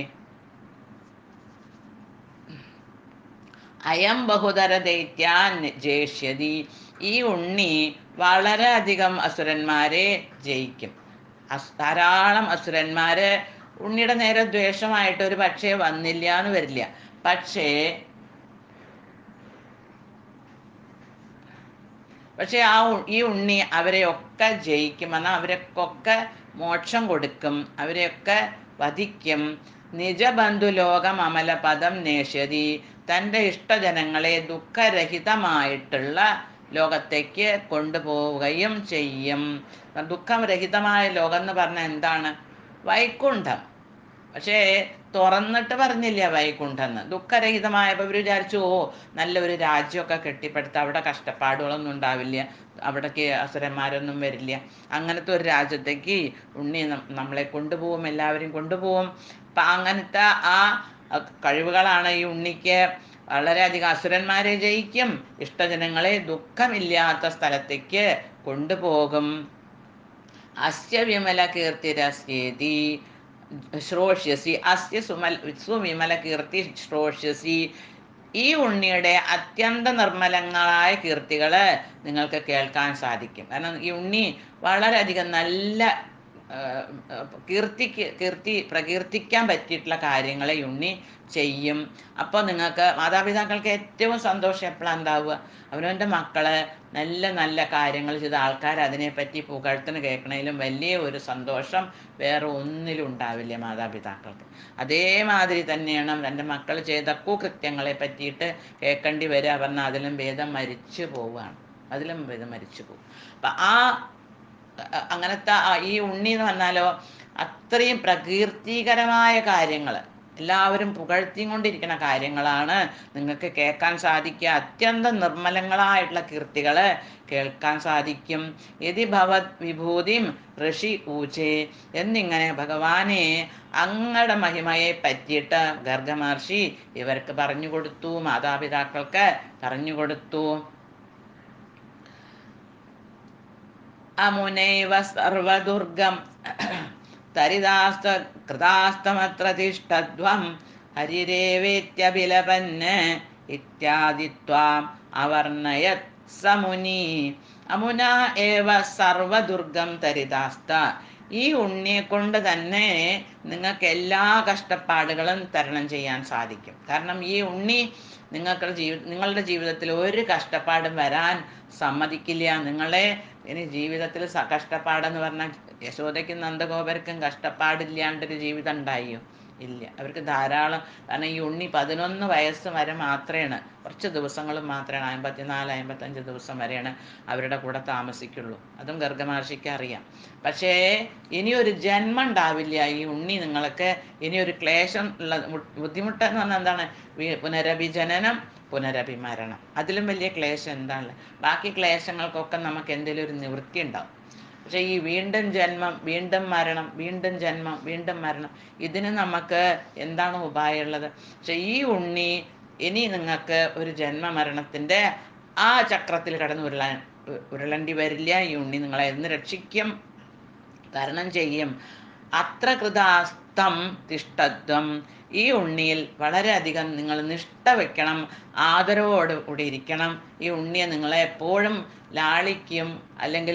അയം ബഹുതര ദൈത്യാൻ ജയിഷ്യതി ഈ ഉണ്ണി വളരെയധികം അസുരന്മാരെ ജയിക്കും അസ് ധാരാളം അസുരന്മാര് ഉണ്ണിയുടെ നേരെ ദ്വേഷമായിട്ട് ഒരു പക്ഷേ വന്നില്ല എന്ന് വരില്ല പക്ഷേ പക്ഷെ ആ ഉ- ഈ ഉണ്ണി അവരെയൊക്കെ ജയിക്കും എന്നാൽ അവരൊക്കെ മോക്ഷം കൊടുക്കും അവരെയൊക്കെ വധിക്കും നിജബന്ധു ലോകം അമല പദം നേഷ്യതി തൻ്റെ ഇഷ്ടജനങ്ങളെ ദുഃഖരഹിതമായിട്ടുള്ള ലോകത്തേക്ക് കൊണ്ടുപോവുകയും ചെയ്യും ദുഃഖരഹിതമായ ലോകം എന്ന് പറഞ്ഞാൽ എന്താണ് വൈകുണ്ഠം പക്ഷേ തുറന്നിട്ട് പറഞ്ഞില്ല വൈകുണ്ഠെന്ന് ദുഃഖരഹിതമായപ്പോൾ ഇവർ വിചാരിച്ചു ഓ നല്ലൊരു രാജ്യമൊക്കെ കെട്ടിപ്പടുത്ത് അവിടെ കഷ്ടപ്പാടുകളൊന്നും ഉണ്ടാവില്ല അവിടേക്ക് അസുരന്മാരൊന്നും വരില്ല അങ്ങനത്തെ ഒരു രാജ്യത്തേക്ക് ഉണ്ണി നം- നമ്മളെ കൊണ്ടുപോകും എല്ലാവരും കൊണ്ടുപോകും അപ്പം അങ്ങനത്തെ ആ അഹ് കഴിവുകളാണ് ഈ ഉണ്ണിക്ക് വളരെയധികം അസുരന്മാരെ ജയിക്കും ഇഷ്ടജനങ്ങളെ ദുഃഖമില്ലാത്ത സ്ഥലത്തേക്ക് കൊണ്ടുപോകും അസ്യ വിമല കീർത്തിരസ്യേതി ശ്രോഷ്യസി അസ്യ സുമൽ സുവിമല കീർത്തി ശ്രോഷ്യസി ഈ ഉണ്ണിയുടെ അത്യന്ത നിർമ്മലങ്ങളായ കീർത്തികള് നിങ്ങൾക്ക് കേൾക്കാൻ സാധിക്കും കാരണം ഈ ഉണ്ണി വളരെയധികം നല്ല ആ, ആ, കീർത്തിക്ക് കീർത്തി പ്രകീർത്തിക്കാൻ പറ്റിയിട്ടുള്ള കാര്യങ്ങളെ ഈ ഉണ്ണി ചെയ്യും അപ്പോൾ നിങ്ങൾക്ക് മാതാപിതാക്കൾക്ക് ഏറ്റവും സന്തോഷം എപ്പോഴാണ് ഉണ്ടാവുക അവനവൻ്റെ മക്കള് നല്ല നല്ല കാര്യങ്ങൾ ചെയ്ത ആൾക്കാർ അതിനെപ്പറ്റി പുകഴ്ത്തിന് കേൾക്കണതിലും വലിയ ഒരു സന്തോഷം വേറെ ഒന്നിലും ഉണ്ടാവില്ല മാതാപിതാക്കൾക്ക് അതേമാതിരി തന്നെയാണ് എൻ്റെ മക്കൾ ചെയ്ത കുകൃത്യങ്ങളെ പറ്റിയിട്ട് കേൾക്കേണ്ടി വരിക പറഞ്ഞാൽ അതിലും ഭേദം മരിച്ചു പോവുകയാണ് അതിലും ഭേദം മരിച്ചു പോകും അപ്പം ആ അ- അങ്ങനത്തെ ആ- ഈ ഉണ്ണി എന്ന് പറഞ്ഞാലോ അത്രയും പ്രകീർത്തികരമായ കാര്യങ്ങൾ എല്ലാവരും പുകഴ്ത്തിയും കൊണ്ടിരിക്കുന്ന കാര്യങ്ങളാണ് നിങ്ങൾക്ക് കേൾക്കാൻ സാധിക്കുക അത്യന്തം നിർമ്മലങ്ങളായിട്ടുള്ള കീർത്തികൾ കേൾക്കാൻ സാധിക്കും യതി ഭവത് വിഭൂതിം ഋഷി ഊചേ എന്നിങ്ങനെ ഭഗവാനെ അങ്ങയുടെ മഹിമയെ പറ്റിയിട്ട് ഗർഗമഹർഷി ഇവർക്ക് പറഞ്ഞു കൊടുത്തു മാതാപിതാക്കൾക്ക് പറഞ്ഞു കൊടുത്തു അമുനൈവ സർവദുർഗം തരിതാസ്ത കൃതാസ്തമത്ര തിഷ്ടധ്വം ഹരിരേവേത്യഭിലപന് ഇത്യാദി ത്വാം അവർണയത് സമുനി അമുന ഏവ സർവദുർഗം തരിതാസ്ത ഈ ഉണ്ണിയെ കൊണ്ട് തന്നെ നിങ്ങൾക്ക് എല്ലാ കഷ്ടപ്പാടുകളും തരണം ചെയ്യാൻ സാധിക്കും കാരണം ഈ ഉണ്ണി നിങ്ങൾക്ക് ജീവി നിങ്ങളുടെ ജീവിതത്തിൽ ഒരു കഷ്ടപ്പാടും വരാൻ സമ്മതിക്കില്ല നിങ്ങളെ ഇനി ജീവിതത്തിൽ സ- കഷ്ടപ്പാടെന്ന് പറഞ്ഞാൽ യശോദയ്ക്കും നന്ദഗോപർക്കും കഷ്ടപ്പാടില്ലാണ്ടൊരു ജീവിതം ഉണ്ടായോ ഇല്ല അവർക്ക് ധാരാളം കാരണം ഈ ഉണ്ണി പതിനൊന്ന് വയസ്സ് വരെ മാത്രമാണ് കുറച്ച് ദിവസങ്ങൾ മാത്രമാണ് അമ്പത്തിനാല് അമ്പത്തഞ്ച് ദിവസം വരെയാണ് അവരുടെ കൂടെ താമസിക്കുള്ളൂ അതും ഗർഗമഹർഷിക്ക് അറിയാം പക്ഷേ ഇനിയൊരു ജന്മം ഉണ്ടാവില്ല ഈ ഉണ്ണി നിങ്ങൾക്ക് ഇനിയൊരു ക്ലേശം ഉള്ള ബു- ബുദ്ധിമുട്ടെന്ന് പറഞ്ഞാൽ എന്താണ് വി- പുനരഭിജനനം പുനരഭിമരണം അതിലും വലിയ ക്ലേശം എന്താണ് ബാക്കി ക്ലേശങ്ങൾക്കൊക്കെ നമുക്ക് എന്തെങ്കിലും ഒരു നിവൃത്തി ഉണ്ടാവും പക്ഷെ ഈ വീണ്ടും ജന്മം വീണ്ടും മരണം വീണ്ടും ജന്മം വീണ്ടും മരണം ഇതിന് നമുക്ക് എന്താണ് ഉപായമുള്ളത് പക്ഷെ ഈ ഉണ്ണി ഇനി നിങ്ങൾക്ക് ഒരു ജന്മമരണത്തിൻ്റെ ആ ചക്രത്തിൽ കടന്ന് ഉരുളാൻ ഉ- ഉരുളേണ്ടി വരില്ല ഈ ഉണ്ണി നിങ്ങളെ എന്ന് രക്ഷിക്കും തരണം ചെയ്യും അത്ര കൃതാസ്തം തിഷ്ടത്വം ഈ ഉണ്ണിയിൽ വളരെയധികം നിങ്ങൾ നിഷ്ഠ വെക്കണം ആദരവോട് കൂടി ഇരിക്കണം ഈ ഉണ്ണിയെ നിങ്ങളെ എപ്പോഴും ലാളിക്കും അല്ലെങ്കിൽ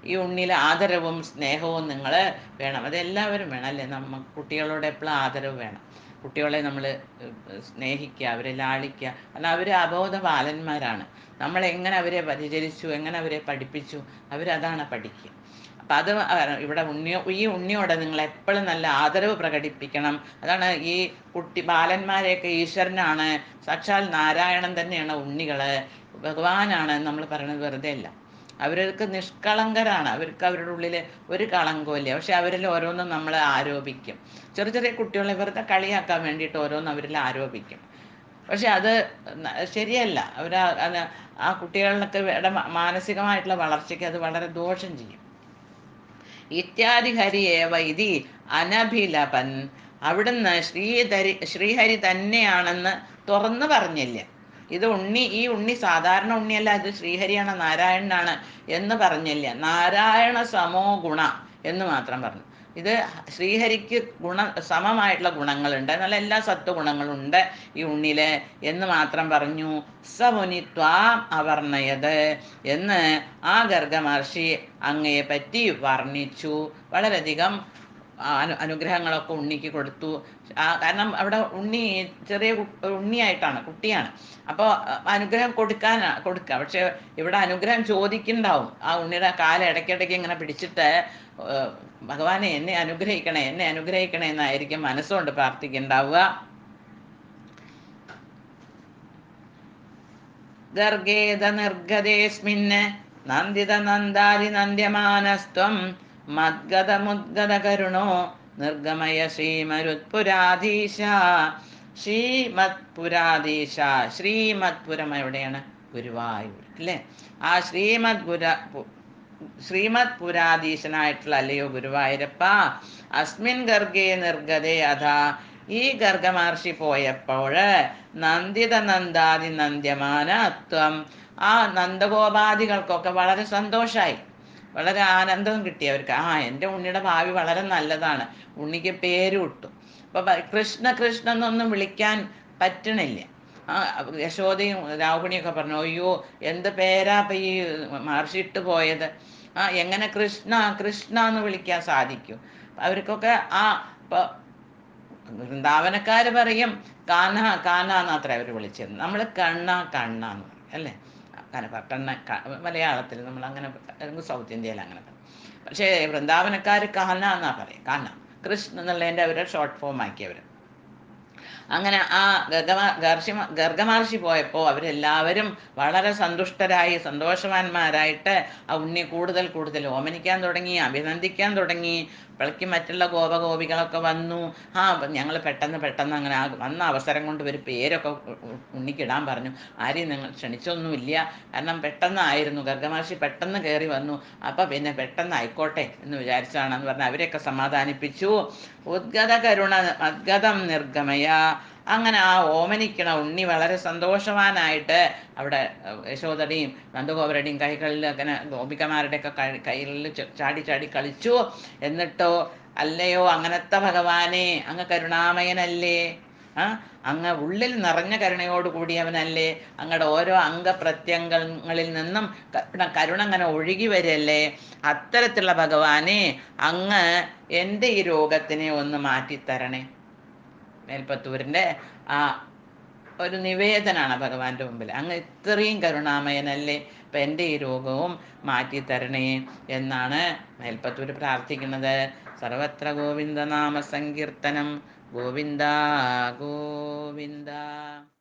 ഈ ഉണ്ണിയിൽ ആദരവും സ്നേഹവും നിങ്ങൾ വേണം അതെല്ലാവരും വേണം അല്ലേ നമ്മ കുട്ടികളോട് എപ്പോഴും ആദരവ് വേണം കുട്ടികളെ നമ്മൾ സ്നേഹിക്കുക അവരെ ലാളിക്കുക കാരണം അവർ അബോധ ബാലന്മാരാണ് നമ്മൾ എങ്ങനെ അവരെ പരിചരിച്ചു എങ്ങനെ അവരെ പഠിപ്പിച്ചു അവരതാണ് പഠിക്കുക അപ്പം അത് ഇവിടെ ഉണ്ണിയോ ഈ ഉണ്ണിയോട് നിങ്ങൾ എപ്പോഴും നല്ല ആദരവ് പ്രകടിപ്പിക്കണം അതാണ് ഈ കുട്ടി ബാലന്മാരെയൊക്കെ ഈശ്വരനാണ് സാക്ഷാൽ നാരായണൻ തന്നെയാണ് ഉണ്ണികൾ ഭഗവാനാണ് നമ്മൾ പറയുന്നത് വെറുതെ അല്ല അവർക്ക് നിഷ്കളങ്കരാണ് അവർക്ക് അവരുടെ ഉള്ളിൽ ഒരു കളങ്കമില്ല പക്ഷെ അവരിൽ ഓരോന്നും നമ്മൾ ആരോപിക്കും ചെറിയ ചെറിയ കുട്ടികളെ വെറുതെ കളിയാക്കാൻ വേണ്ടിയിട്ട് ഓരോന്നും അവരിൽ ആരോപിക്കും പക്ഷെ അത് ശരിയല്ല അവർ ആ കുട്ടികളിലൊക്കെ മാനസികമായിട്ടുള്ള വളർച്ചയ്ക്ക് അത് വളരെ ദോഷം ചെയ്യും ഇത്യാദി ഹരിയേവ ഇതി അനഭിലപൻ അവിടുന്ന് ശ്രീധരി ശ്രീഹരി തന്നെയാണെന്ന് തുറന്നു പറഞ്ഞില്ല ഇത് ഉണ്ണി ഈ ഉണ്ണി സാധാരണ ഉണ്ണിയല്ല ഇത് ശ്രീഹരിയാണ് നാരായണനാണ് എന്ന് പറഞ്ഞില്ല നാരായണ സമോ ഗുണ എന്ന് മാത്രം പറഞ്ഞു ഇത് ശ്രീഹരിക്ക് ഗുണ സമമായിട്ടുള്ള ഗുണങ്ങളുണ്ട് എന്നാൽ എല്ലാ സത്വഗുണങ്ങളും ഉണ്ട് ഈ ഉണ്ണില് എന്ന് മാത്രം പറഞ്ഞു സമുനിത്വാം അവർണയത് എന്ന് ആ ഗർഗമഹർഷി അങ്ങയെ പറ്റി വർണ്ണിച്ചു വളരെയധികം അനു അനുഗ്രഹങ്ങളൊക്കെ ഉണ്ണിക്ക് കൊടുത്തു കാരണം അവിടെ ഉണ്ണി ചെറിയ ഉണ്ണിയായിട്ടാണ് കുട്ടിയാണ് അപ്പോൾ അനുഗ്രഹം കൊടുക്കാൻ കൊടുക്കുക പക്ഷെ ഇവിടെ അനുഗ്രഹം ചോദിക്കുന്നുണ്ടാവും ആ ഉണ്ണിയുടെ കാല ഇടയ്ക്കിടയ്ക്ക് ഇങ്ങനെ പിടിച്ചിട്ട് ഭഗവാനെ എന്നെ അനുഗ്രഹിക്കണേ എന്നെ അനുഗ്രഹിക്കണേ എന്നായിരിക്കും മനസ്സുകൊണ്ട് പ്രാർത്ഥിക്കുന്നുണ്ടാവുക ഗർഗേത നിർഗതേസ്മിന് നന്ദിത നന്ദാരി നന്ദ്യമാനസ്ത്വം മദ്ഗത മുദ്ഗത കരുണോ നിർഗമയ ശ്രീമരുത്പുരാധീശ ശ്രീമത്പുരാധീശ ശ്രീമത്പുരം എവിടെയാണ് ഗുരുവായൂർ അല്ലേ ആ ശ്രീമത് ഗുര ശ്രീമത് പുരാധീശനായിട്ടുള്ള അല്ലയോ ഗുരുവായൂരപ്പ അസ്മിൻ ഗർഗേ നിർഗതേ അഥാ ഈ ഗർഗമഹർഷി പോയപ്പോൾ നന്ദിത നന്ദാതി നന്ദ്യമാനത്വം ആ നന്ദഗോപാദികൾക്കൊക്കെ വളരെ സന്തോഷമായി വളരെ ആനന്ദം കിട്ടി അവർക്ക് ആ എൻ്റെ ഉണ്ണിയുടെ ഭാവി വളരെ നല്ലതാണ് ഉണ്ണിക്ക് പേര് കിട്ടും അപ്പൊ കൃഷ്ണ കൃഷ്ണ എന്നൊന്നും വിളിക്കാൻ പറ്റണില്ല ആ യശോദയും രാഹുണിയൊക്കെ പറഞ്ഞു അയ്യോ എന്ത് പേരാ ഇപ്പൊ ഈ മഹർഷി ഇട്ട് പോയത് ആ എങ്ങനെ കൃഷ്ണ കൃഷ്ണ എന്ന് വിളിക്കാൻ സാധിക്കും അവർക്കൊക്കെ ആ ഇപ്പൊ വൃന്ദാവനക്കാര് പറയും കാന കാന എന്നത്ര അവർ വിളിച്ചത് നമ്മൾ കണ്ണ കണ്ണ എന്ന് പറയും അല്ലേ അങ്ങനെ കണ്ണ മലയാളത്തിൽ നമ്മൾ അങ്ങനെ സൗത്ത് ഇന്ത്യയിൽ അങ്ങനെ പറയും പക്ഷേ വൃന്ദാവനക്കാർ കാന എന്നാ പറയും കാന കൃഷ്ണ എന്നുള്ളതിൻ്റെ അവരെ ഷോർട്ട് ഫോം ആക്കിയവർ അങ്ങനെ ആ ഗർഗമ ഗർഷി ഗർഗമഹർഷി പോയപ്പോൾ അവരെല്ലാവരും വളരെ സന്തുഷ്ടരായി സന്തോഷവാന്മാരായിട്ട് ആ ഉണ്ണിയെ കൂടുതൽ കൂടുതൽ ഓമനിക്കാൻ തുടങ്ങി അഭിനന്ദിക്കാൻ തുടങ്ങി ഇപ്പോഴേക്ക് മറ്റുള്ള ഗോപഗോപികളൊക്കെ വന്നു ആ ഞങ്ങൾ പെട്ടെന്ന് പെട്ടെന്ന് അങ്ങനെ ആ വന്ന അവസരം കൊണ്ട് ഒരു പേരൊക്കെ ഉണ്ണിക്കിടാൻ പറഞ്ഞു ആരെയും നിങ്ങൾ ക്ഷണിച്ചൊന്നുമില്ല കാരണം പെട്ടെന്നായിരുന്നു ഗർഗമഹർഷി പെട്ടെന്ന് കയറി വന്നു അപ്പം പിന്നെ പെട്ടെന്ന് ആയിക്കോട്ടെ എന്ന് വിചാരിച്ചാണെന്ന് പറഞ്ഞ് അവരെയൊക്കെ സമാധാനിപ്പിച്ചു ഉദ്ഗത കരുണ അദ്ഗതം നിർഗമയ അങ്ങനെ ആ ഓമനിക്കണ ഉണ്ണി വളരെ സന്തോഷവാനായിട്ട് അവിടെ യശോദയുടെയും നന്ദഗോപരുടെയും കൈകളിൽ അങ്ങനെ ഗോപികമാരുടെയൊക്കെ കയ്യിൽ ചാടി ചാടി കളിച്ചു എന്നിട്ടോ അല്ലയോ അങ്ങനത്തെ ഭഗവാനെ അങ്ങ് കരുണാമയനല്ലേ ആ അങ്ങ് ഉള്ളിൽ നിറഞ്ഞ കരുണയോട് കൂടിയവനല്ലേ അങ്ങയുടെ ഓരോ അംഗപ്രത്യംഗങ്ങളിൽ നിന്നും കരുണ കരുണ അങ്ങനെ ഒഴുകി വരല്ലേ അത്തരത്തിലുള്ള ഭഗവാനെ അങ്ങ് എൻ്റെ ഈ രോഗത്തിനെ ഒന്ന് മാറ്റിത്തരണേ മേൽപ്പത്തൂരിൻ്റെ ആ ഒരു നിവേദനാണ് ഭഗവാന്റെ മുമ്പിൽ അങ്ങ് ഇത്രയും കരുണാമയനല്ലേ അപ്പം എൻ്റെ ഈ രോഗവും മാറ്റി തരണേ എന്നാണ് മേൽപ്പത്തൂർ പ്രാർത്ഥിക്കുന്നത് സർവത്ര ഗോവിന്ദനാമ സങ്കീർത്തനം ഗോവിന്ദ ഗോവിന്ദ